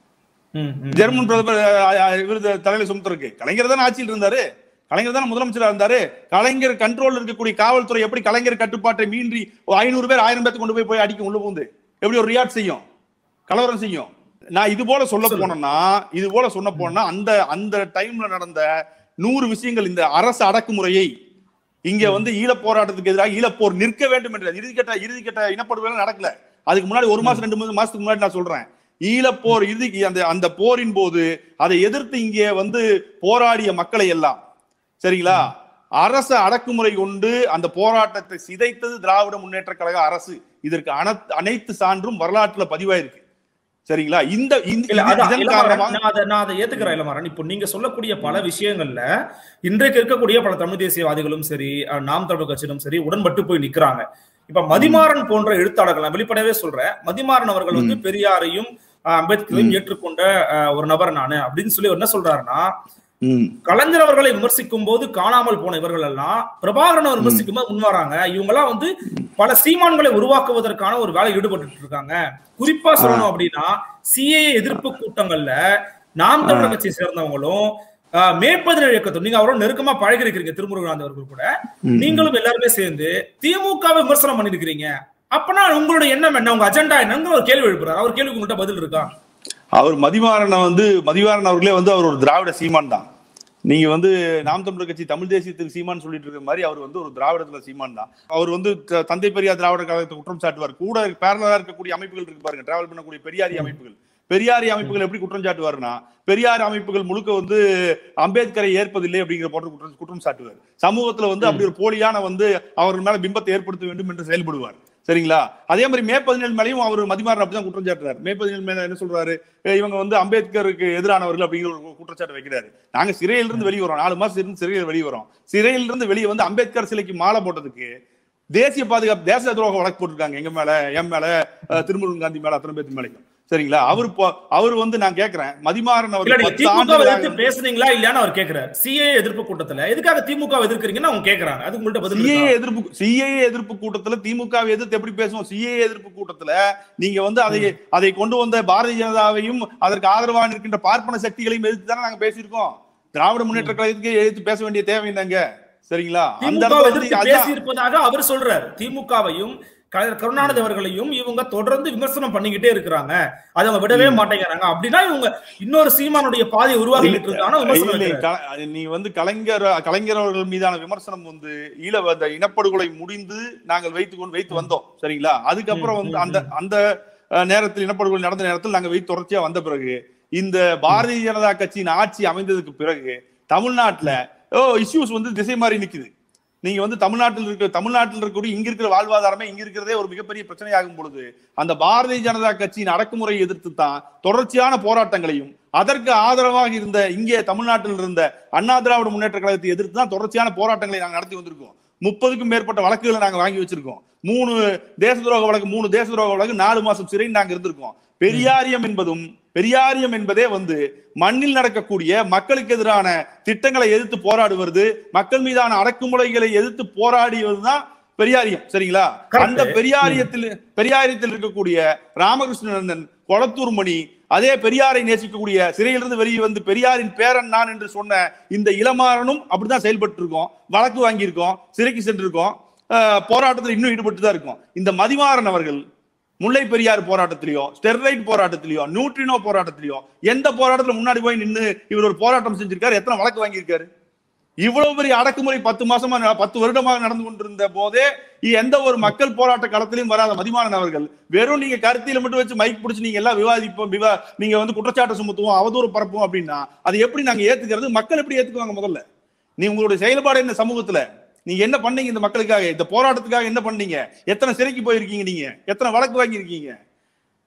ம், ம். ஜெர்மன் பிரதமர் அஹ், அஹ், விருது தலையில சுமத்துறதுக்கு கலைஞர் தான் ஆட்சியில் இருந்தாரு கலைஞர் தான் முதலமைச்சரா இருந்தாரு கலைஞர் கண்ட்ரோல் இருக்கக்கூடிய காவல்துறை எப்படி கலைஞர் கட்டுப்பாட்டை மீறி ஐநூறு பேர் ஆயிரம் பேர்த்து கொண்டு போய் போய் அடிக்க உள்ள பூந்து எப்படி ஒரு ரியாக்ட் செய்யும் கலவரம் செய்யும் நான் இது போல சொல்ல போனேன்னா இது போல சொன்ன போனா அந்த அந்த டைம்ல நடந்த நூறு விஷயங்கள் இந்த அரசு அடக்குமுறையை இங்க வந்து ஈழப் போராட்டத்துக்கு எதிராக ஈழப்போர் நிற்க வேண்டும் என்ற இறுதிக்கட்ட இறுதிக்கட்ட இனப்படுகொலை நடக்கல அதுக்கு முன்னாடி ஒரு மாசம் ரெண்டு மூணு மாசத்துக்கு முன்னாடி நான் சொல்றேன் ஈழப்போர் இறுதி அந்த அந்த போரின் போது அதை எதிர்த்து இங்கே வந்து போராடிய மக்களை எல்லாம் சரிங்களா அரச அடக்குமுறை கொண்டு அந்த போராட்டத்தை சிதைத்தது திராவிட முன்னேற்ற கழக அரசு இதற்கு அனைத்து அனைத்து சான்றும் வரலாற்றுல பதிவாயிருக்கு சரிங்களா இந்த இந்த- இல்ல, அதான், இதன் இளமாறன், காரணமாக நான் அதை நான் அதை ஏத்துக்கிறேன் இளமாறன் இப்போ நீங்க சொல்லக்கூடிய பல விஷயங்கள்ல இன்றைக்கு இருக்கக்கூடிய பல தமிழ் தேசியவாதிகளும் சரி அஹ், நாம் தமிழ் கட்சியிலும் சரி உடன்பட்டு போய் நிக்கிறாங்க இப்ப மதிமாறன் போன்ற எழுத்தாளர்கள் நான் வெளிப்படையாவே சொல்றேன் மதிமாறன் அவர்கள் வந்து பெரியாரையும் அஹ், அம்பேத்கரையும் ஏற்றுக்கொண்ட அஹ், ஒரு நபர் நானு அப்படின்னு சொல்லி அவர் என்ன சொல்றாருன்னா ம், கலைஞர் அவர்களை விமர்சிக்கும் போது காணாமல் போன இவர்கள் எல்லாம் பிரபாகரன் அவர் விமர்சிக்கும் போது முன் வராங்க இவங்க எல்லாம் வந்து பல சீமான்களை உருவாக்குவதற்கான ஒரு வேலை ஈடுபட்டு இருக்காங்க குறிப்பா சொல்லணும் அப்படின்னா சிஏ எதிர்ப்பு கூட்டங்கள்ல நாம் தமிழர் கட்சியை சேர்ந்தவங்களும் ஆஹ், மே பதினேழு இயக்கத்தும் நீங்க அவரோட நெருக்கமா பழகி இருக்கிறீங்க திருமுருகானந்த் அவர்கள் கூட நீங்களும் எல்லாருமே சேர்ந்து திமுகவை விமர்சனம் பண்ணிருக்கிறீங்க அப்பனா உங்களுடைய எண்ணம் என்ன உங்க அஜெண்டா என்னங்கிற ஒரு கேள்வி எழுப்புறாரு அவர் கேள்விக்கு உங்கள்கிட்ட பதில் இருக்கா அவர் மதிவாரனை வந்து மதிவாரன் அவர்களே வந்து அவர் ஒரு திராவிட சீமான் தான் நீங்க வந்து நாம் தமிழர் கட்சி தமிழ் தேசியத்துக்கு சீமான் சொல்லிட்டு இருக்க மாதிரி அவர் வந்து ஒரு திராவிடத்துல சீமான் தான் அவர் வந்து த- தந்தை பெரியார் திராவிட கழகத்தை குற்றம் சாட்டுவார் கூட பேரலா இருக்கக்கூடிய அமைப்புகள் இருக்கு பாருங்க டிராவல் பண்ணக்கூடிய பெரியாரி அமைப்புகள் பெரியாரி அமைப்புகள் எப்படி குற்றம் சாட்டுவார்னா பெரியார் அமைப்புகள் முழுக்க வந்து அம்பேத்கரை ஏற்பதில்லை அப்படிங்கிற போன்ற குற்றம் குற்றம் சாட்டுவார் சமூகத்துல வந்து அப்படி ஒரு போலியான வந்து அவர்கள் மேல பிம்பத்தை ஏற்படுத்த வேண்டும் என்று செயல்படுவார் சரிங்களா அதே மாதிரி மே பதினேழு மேலையும் அவர் மதிமாறன் அப்படிதான் குற்றம் சாட்டுறாரு மே பதினேழு மேல என்ன சொல்றாரு அஹ் இவங்க வந்து அம்பேத்கருக்கு எதிரானவர்கள் அப்படிங்கிற ஒரு குற்றச்சாட்டு வைக்கிறாரு நாங்க சிறையில இருந்து வெளியே வரோம் நாலு மாசம் இருந்து சிறையில் வெளியே வரோம் சிறையில இருந்து வெளியே வந்து அம்பேத்கர் சிலைக்கு மாலை போட்டதுக்கு தேசிய பாதுகாப்பு தேச துரோக வழக்கு போட்டிருக்காங்க எங்க மேல என் மேல அஹ், திருமுருகன் காந்தி மேல அத்தனை பேத்து மேலையும் சரிங்களா அவர் இப்போ- அவர் வந்து நான் கேக்குறேன் மதிமாறன் இல்ல அவர் நீங்க பத்து திமுக ஆண்டுகளாக எதிர்த்து பேசுனீங்களா இல்லையான்னு அவர் கேக்குறாரு சிஏ எதிர்ப்பு கூட்டத்துல எதுக்காக திமுக எதிர்க்கிறீங்கன்னு அவங்க கேக்குறாங்க அதுக்கு உங்கள்ட்ட பதில் சிஏஏ இருக்கா? எதிர்ப்பு சிஏஏ எதிர்ப்பு கூட்டத்துல திமுக வை எதிர்த்து எப்படி பேசுவோம் சிஏஏ எதிர்ப்பு கூட்டத்துல நீங்க வந்து அதை அதை கொண்டு வந்த பாரதிய ஜனதாவையும் அதற்கு ஆதரவாக இருக்கின்ற பார்ப்பன சக்திகளையும் எதிர்த்து தானே நாங்க பேசியிருக்கோம் திராவிட முன்னேற்ற கழகத்துக்கு எதிர்த்து பேச வேண்டிய தேவை என்னங்க சரிங்களா அந்த திமுக இடத்துல வந்து எதிர்த்து அதான் பேசி இருப்பதாக அவர் சொல்றாரு திமுகவையும் கலைஞர் கருணாநிதி அவர்களையும் இவங்க தொடர்ந்து விமர்சனம் பண்ணிக்கிட்டே இருக்கிறாங்க அதை அவங்க விடவே மாட்டேங்கிறாங்க அப்படின்னா இவங்க இன்னொரு சீமானுடைய பாதையை உருவாக்கிட்டு இருக்காங்க விமர்சனம் இல்லை, வைக்கிறாரு. க- அது நீ வந்து கலைஞர் கலைஞர் அவர்கள் மீதான விமர்சனம் வந்து ஈழ அந்த இனப்படுகொலை முடிந்து நாங்கள் வைத்து கொண்டு வைத்து வந்தோம் சரிங்களா அதுக்கப்புறம் வந்து அந்த அந்த அஹ், நேரத்தில் இனப்படுகொலை நடந்த நேரத்தில் நாங்க வைத்து தொடர்ச்சியா வந்த பிறகு இந்த பாரதிய ஜனதா கட்சியின் ஆட்சி அமைந்ததுக்கு பிறகு தமிழ்நாட்டுல ஓ இஷ்யூஸ் வந்து திசை மாறி நிக்குது நீங்க வந்து தமிழ்நாட்டில் இருக்கிற தமிழ்நாட்டில் இருக்கக்கூடிய இங்க இருக்கிற வாழ்வாதாரமே இங்க இருக்கிறதே ஒரு மிகப்பெரிய பிரச்சனையாகும் பொழுது அந்த பாரதிய ஜனதா கட்சியின் அடக்குமுறையை எதிர்த்து தான் தொடர்ச்சியான போராட்டங்களையும் அதற்கு ஆதரவாக இருந்த இங்கே தமிழ்நாட்டில் இருந்த அண்ணா திராவிட முன்னேற்ற கழகத்தை எதிர்த்து தான் தொடர்ச்சியான போராட்டங்களை நாங்கள் நடத்தி வந்திருக்கோம் முப்பதுக்கும் மேற்பட்ட வழக்குகளை நாங்க வாங்கி வச்சிருக்கோம் மூணு தேச துரோக வழக்கு மூணு தேச துரோக வழக்கு நாலு மாசம் சிறை நாங்க இருந்திருக்கோம் பெரியாரியம் என்பதும் பெரியாரியம் என்பதே வந்து மண்ணில் நடக்கக்கூடிய மக்களுக்கு எதிரான திட்டங்களை எதிர்த்து போராடுவது மக்கள் மீதான அடக்குமுறைகளை எதிர்த்து போராடியதுதான் பெரியாரியம் சரிங்களா Correct. அந்த பெரியாரியத்தில் பெரியாரியத்தில் இருக்கக்கூடிய ராமகிருஷ்ணன் கொளத்தூர் மணி அதே பெரியாரை நேசிக்கக்கூடிய சிறையிலிருந்து வெளியே வந்து பெரியாரின் பேரன் நான் என்று சொன்ன இந்த இளமாறனும் அப்படிதான் செயல்பட்டு இருக்கோம் வழக்கு வாங்கியிருக்கோம் சிறைக்கு சென்றிருக்கோம் அஹ், போராட்டத்தில் இன்னும் ஈடுபட்டு தான் இருக்கோம் இந்த மதிமாறன் அவர்கள் முல்லை பெரியார் போராட்டத்திலயோ ஸ்டெர்லைட் போராட்டத்திலயோ நியூட்ரினோ போராட்டத்திலயோ எந்த போராட்டத்துல முன்னாடி போய் நின்னு இவர் ஒரு போராட்டம் செஞ்சிருக்காரு எத்தனை வழக்கு வாங்கியிருக்காரு இவ்வளவு பெரிய அடக்குமுறை பத்து மாசமா ந- பத்து வருடமாக நடந்து கொண்டிருந்த போதே எந்த ஒரு மக்கள் போராட்ட களத்திலையும் வராத மதிமாறன் அவர்கள் வெறும் நீங்க கருத்தியில மட்டும் வச்சு மைக் பிடிச்சு நீங்க எல்லாம் விவாதிப்போம் விவா நீங்க வந்து குற்றச்சாட்டு சுமத்துவோம் அவதூறு பரப்புவோம் அப்படின்னா அது எப்படி நாங்க ஏத்துக்கிறது மக்கள் எப்படி ஏத்துக்குவாங்க முதல்ல நீ உங்களுடைய செயல்பாடு என்ன சமூகத்துல நீங்க என்ன பண்ணீங்க இந்த மக்களுக்காக இந்த போராட்டத்துக்காக என்ன பண்ணீங்க எத்தனை சிறைக்கு போயிருக்கீங்க நீங்க எத்தனை வழக்கு வாங்கியிருக்கீங்க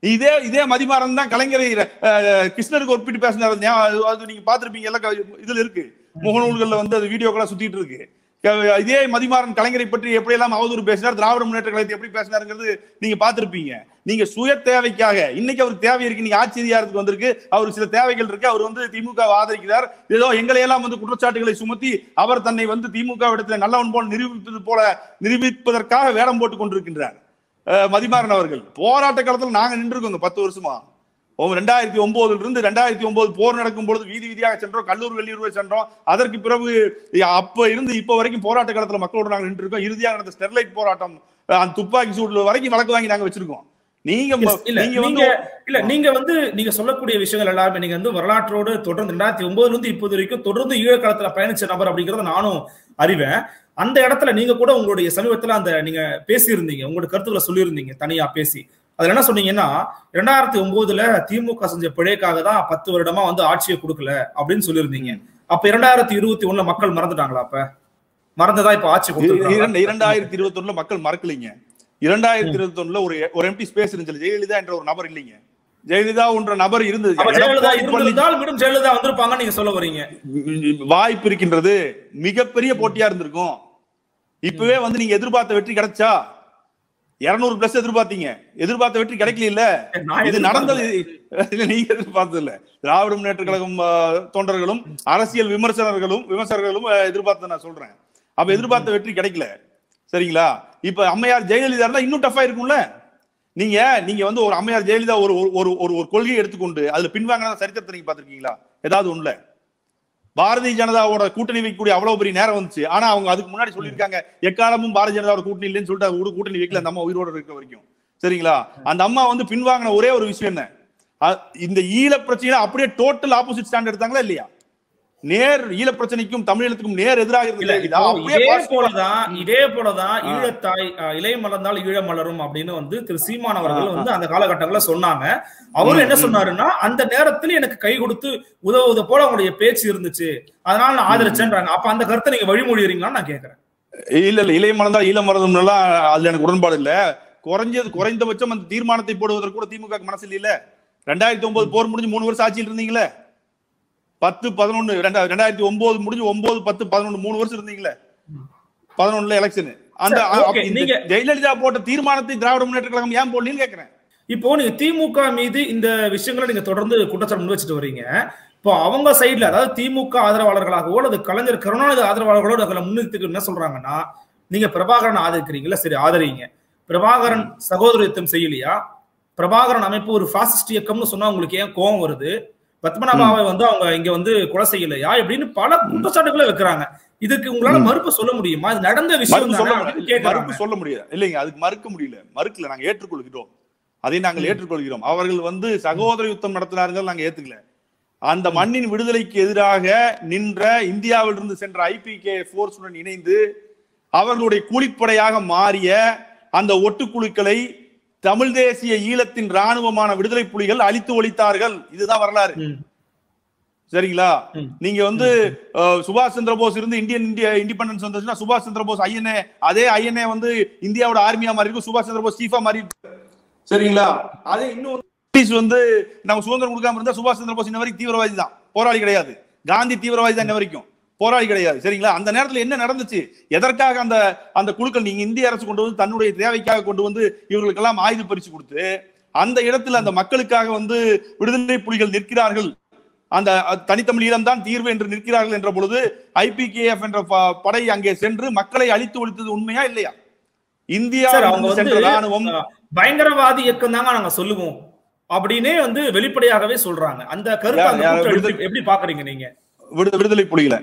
இதே இதே மதிமாறன் தான் கலைஞரை அஹ், கிருஷ்ணருக்கு ஒப்பிட்டு பேசினார் ஞா- அது- அது நீங்க பாத்திருப்பீங்க எல்லாம் க- இதுல இருக்கு முகநூல்கள்ல வந்து அது வீடியோக்கெல்லாம் சுத்திட்டு இருக்கு க- இதே மதிமாறன் கலைஞரை பற்றி எப்படி எல்லாம் அவதூறு பேசினார் திராவிட முன்னேற்ற கழகத்தை எப்படி பேசினாருங்கிறது நீங்க பாத்திருப்பீங்க நீங்க சுய தேவைக்காக இன்னைக்கு அவருக்கு தேவை இருக்கு நீங்க ஆட்சி அதிகாரத்துக்கு வந்திருக்கு அவருக்கு சில தேவைகள் இருக்கு அவர் வந்து திமுக ஆதரிக்கிறார் ஏதோ எங்களை எல்லாம் வந்து குற்றச்சாட்டுகளை சுமத்தி அவர் தன்னை வந்து திமுக இடத்துல நல்லவன் போல நிரூபிப்பது போல நிரூபிப்பதற்காக வேடம் போட்டுக் கொண்டிருக்கின்றார் அஹ், மதிமாறன் அவர்கள் போராட்ட காலத்துல நாங்க நின்றுருக்கோங்க பத்து வருஷமா ஓ, ரெண்டாயிரத்தி ஒன்பதுல இருந்து ரெண்டாயிரத்தி ஒன்பது போர் நடக்கும் பொழுது வீதி வீதியாக சென்றோம் கல்லூர் வெளியூர் சென்றோம் அதற்கு பிறகு அப்ப இருந்து இப்ப வரைக்கும் போராட்ட காலத்துல மக்களோட நாங்க நின்று இருக்கோம் இறுதியாக நடந்த ஸ்டெர்லைட் போராட்டம் அஹ், அந்த துப்பாக்கி சூடு வரைக்கும் வழக்கு வாங்கி நாங்க வச்சிருக்கோம் நீங்க ம- இல்ல நீங்க நீங்க வந்து இல்ல நீங்க வந்து நீங்க சொல்லக்கூடிய விஷயங்கள் எல்லாமே நீங்க வந்து வரலாற்றோடு தொடர்ந்து ரெண்டாயிரத்தி ஒன்பதுல இருந்து இப்போது வரைக்கும் தொடர்ந்து ஈழக்காலத்துல பயணிச்ச நபர் அப்படிங்கறத நானும் அறிவேன் அந்த இடத்துல நீங்க கூட உங்களுடைய சமீபத்துல அந்த நீங்க பேசியிருந்தீங்க உங்களோட கருத்துக்களை சொல்லியிருந்தீங்க தனியா பேசி அதுல என்ன சொன்னீங்கன்னா ரெண்டாயிரத்தி ஒன்பதுல திமுக செஞ்ச பிழைக்காக தான் பத்து வருடமா வந்து ஆட்சியை கொடுக்கல அப்படின்னு சொல்லியிருந்தீங்க அப்ப இரண்டாயிரத்தி இருபத்தி ஒண்ணுல மக்கள் மறந்துட்டாங்களா அப்ப மறந்துதான் இப்ப ஆட்சி இர- கொடுத்துருக்காங்க இரண்டு- இரண்டாயிரத்தி இருபத்தி ஒண்ணுல மக்கள் மறக்கலைங்க இரண்டாயிரத்தி இருபத்தி ஒண்ணுல ஒரு ஒரு எம்பி ஸ்பேஸ் இருந்துச்சு ஜெயலலிதா என்ற ஒரு நபர் இல்லைங்க ஜெயலலிதா என்ற நபர் இருந்தது அப்ப ஜெயலலிதா எடப்பாடி பழனி- இருந்திருந்தால் மீண்டும் ஜெயலலிதா வந்திருப்பாங்கன்னு நீங்க சொல்ல வரீங்க வாய்ப்பு இருக்கின்றது மிகப்பெரிய போட்டியா இருந்திருக்கும் இப்பவே வந்து நீங்க எதிர்பார்த்த வெற்றி கிடைச்சா 200 பிளஸ் எதிர்பார்த்தீங்க எதிர்பார்த்த வெற்றி கிடைக்கல இல்ல நான் இது எதிர்பார்க்கல. நடந்தது இல்ல நீங்க எதிர்பார்த்தது இல்ல திராவிட முன்னேற்ற கழகம் ஆ, தொண்டர்களும் அரசியல் விமர்சகர்களும் விமர்சகர்களும் ஆ, எதிர்பார்த்து நான் சொல்றேன் அப்ப எதிர்பார்த்த வெற்றி கிடைக்கல சரிங்களா இப்ப அம்மையார் ஜெயலலிதா இருந்தா இன்னும் டஃபா இருக்கும்ல நீங்க நீங்க வந்து ஒரு அம்மையார் ஜெயலலிதா ஒரு ஒரு ஒரு ஒரு ஒரு கொள்கையை எடுத்துக்கொண்டு அதுல பின்வாங்கின சரித்திரத்தை நீங்க பாத்திருக்கீங்களா ஏதாவது ஒண்ணுல பாரதிய ஜனதாவோட கூட்டணி வைக்கக்கூடிய அவ்வளவு பெரிய நேரம் வந்துச்சு ஆனா அவங்க அதுக்கு முன்னாடி சொல்லியிருக்காங்க எக்காலமும் பாரதிய ஜனதாவோட கூட்டணி இல்லைன்னு சொல்லிட்டு அவங்க கூட கூட்டணி வைக்கல அந்த அம்மா உயிரோட இருக்க வரைக்கும் சரிங்களா அந்த அம்மா வந்து பின்வாங்கின ஒரே ஒரு விஷயம் என்ன அ- இந்த ஈழ பிரச்சனை அப்படியே டோட்டல் ஆப்போசிட் ஸ்டாண்ட் எடுத்தாங்களா இல்லையா நேர் ஈழ பிரச்சனைக்கும் தமிழீழத்துக்கும் நேர் எதிராக இல்ல இருந்தது இப்போ அப்படியே இதே பாஸ் போலதான் இதே போலதான் ஆ. ஈழத்தாய் அஹ், இலை மலர்ந்தால் ஈழ மலரும் அப்படின்னு வந்து திரு சீமான் அவர்கள் ஆ, ஆ. வந்து அந்த காலகட்டங்கள்ல சொன்னாங்க அவரும் ம், என்ன ம். சொன்னாருன்னா அந்த நேரத்துல எனக்கு கை கொடுத்து உதவுவது போல அவங்களுடைய பேச்சு இருந்துச்சு அதனால நான் ஆதரிச்சேன்றாங்க அப்ப அந்த கருத்தை நீங்க வழிமொழியறீங்களான்னு நான் கேக்குறேன் இல்ல இல்ல இளைய மலர்ந்தா ஈழ மலர்ந்தோம் எல்லாம் அதுல எனக்கு உடன்பாடு இல்ல குறைஞ்சது குறைந்தபட்சம் அந்த தீர்மானத்தை போடுவதற்கு கூட திமுக க்கு மனசு இல்ல ரெண்டாயிரத்தி ஒன்பது போர் முடிஞ்சு மூணு வருஷம் ஆட்சியில் இருந்தீங்களே பத்து பதினொன்னு ரெண்டா- ரெண்டாயிரத்தி ஒன்பது முடிஞ்சு ஒன்பது பத்து பதினொன்னு மூணு வருஷம் இருந்தீங்களே பதினொன்னுல எலெக்ஷன் அந்த சரி, அ- okay, இந்த நீங்க- ஜெயலலிதா போட்ட தீர்மானத்தை திராவிட முன்னேற்ற கழகம் ஏன் போடலன்னு கேக்குறேன் இப்போ நீங்க திமுக மீது இந்த விஷயங்களை நீங்க தொடர்ந்து குற்றச்சாட்டு முன் வச்சுட்டு வரீங்க இப்போ அவங்க சைடுல அதாவது திமுக ஆதரவாளர்களாகவோ அல்லது கலைஞர் கருணாநிதி ஆதரவாளர்களோட அதில் முன்னிறுத்துக்கு என்ன சொல்றாங்கன்னா நீங்க பிரபாகரன் ஆதரிக்கிறீங்களா சரி ஆதரிங்க பிரபாகரன் சகோதரத்துவம் செய்யலையா பிரபாகரன் அமைப்பு ஒரு பாசிஸ்ட் இயக்கம்னு சொன்னா உங்களுக்கு ஏன் கோவம் வருது பத்மநாபாவை வந்து அவங்க இங்க வந்து கொலை செய்யலையா இப்படின்னு பல குற்றச்சாட்டுகளை வைக்கிறாங்க இதுக்கு உங்களால ம். மறுப்பு சொல்ல முடியுமா இது நடந்த விஷயம் மறுப்பு தானே சொல்ல அப்படின்னு முடியல கேக்குறாங்க. மறுப்பு சொல்ல முடியல இல்லைங்க அதுக்கு மறுக்க முடியல மறுக்கல நாங்க ஏற்றுக்கொள்கிறோம் அதை நாங்கள் ம். ஏற்றுக்கொள்கிறோம் அவர்கள் வந்து சகோதர யுத்தம் நடத்தினார்கள் நாங்க ஏத்துக்கல அந்த மண்ணின் விடுதலைக்கு எதிராக நின்ற இந்தியாவிலிருந்து சென்ற ஐபிகே போர்ஸுடன் இணைந்து அவர்களுடைய கூலிப்படையாக மாறிய அந்த ஒட்டுக்குழுக்களை தமிழ் தேசிய ஈழத்தின் ராணுவமான விடுதலை புலிகள் அழித்து ஒழித்தார்கள் இதுதான் வரலாறு ம். சரிங்களா ம். நீங்க வந்து அஹ், சுபாஷ் சந்திர போஸ் இருந்து இந்தியன் இந்தியா இண்டிபெண்டன்ஸ் வந்துச்சுன்னா சுபாஷ் சந்திர போஸ் ஐஎன்ஏ அதே ஐஎன்ஏ வந்து இந்தியாவோட ஆர்மியா மாறி இருக்கும் சுபாஷ் சந்திர போஸ் சீஃபா மாறி இருக்கு. சரிங்களா அதே இன்னொரு பிரிட்டிஷ் வந்து நம்ம சுதந்திரம் கொடுக்காம இருந்தா சுபாஷ் சந்திர போஸ் இன்ன வரைக்கும் தீவிரவாதி தான் போராளி கிடையாது காந்தி தீவிரவாதி தான் இன்ன வரைக்கும் போராளி கிடையாது சரிங்களா அந்த நேரத்துல என்ன நடந்துச்சு எதற்காக அந்த அந்த குழுக்கள் நீங்க இந்திய அரசு கொண்டு வந்து தன்னுடைய தேவைக்காக கொண்டு வந்து இவர்களுக்கெல்லாம் ஆயுத பரிசு கொடுத்து அந்த இடத்துல அந்த மக்களுக்காக வந்து விடுதலை புலிகள் நிற்கிறார்கள் அந்த அ- தனித்தமிழ் ஈழம் தான் தீர்வு என்று நிற்கிறார்கள் என்ற பொழுது ஐபிகேஎஃப் என்ற ப- படை அங்கே சென்று மக்களை அழித்து ஒழித்தது உண்மையா இல்லையா இந்தியா சார் அவங்க வந்து சென்ற ராணுவம் அஹ், பயங்கரவாதி இயக்கம் தாங்க நாங்க சொல்லுவோம் அப்படின்னே வந்து வெளிப்படையாகவே சொல்றாங்க அந்த கருத்தை யார், அந்த யார் கூற்றை விடுதலை- எப்படி- எப்படி பாக்குறீங்க நீங்க விடு- விடுதலை புலிகளை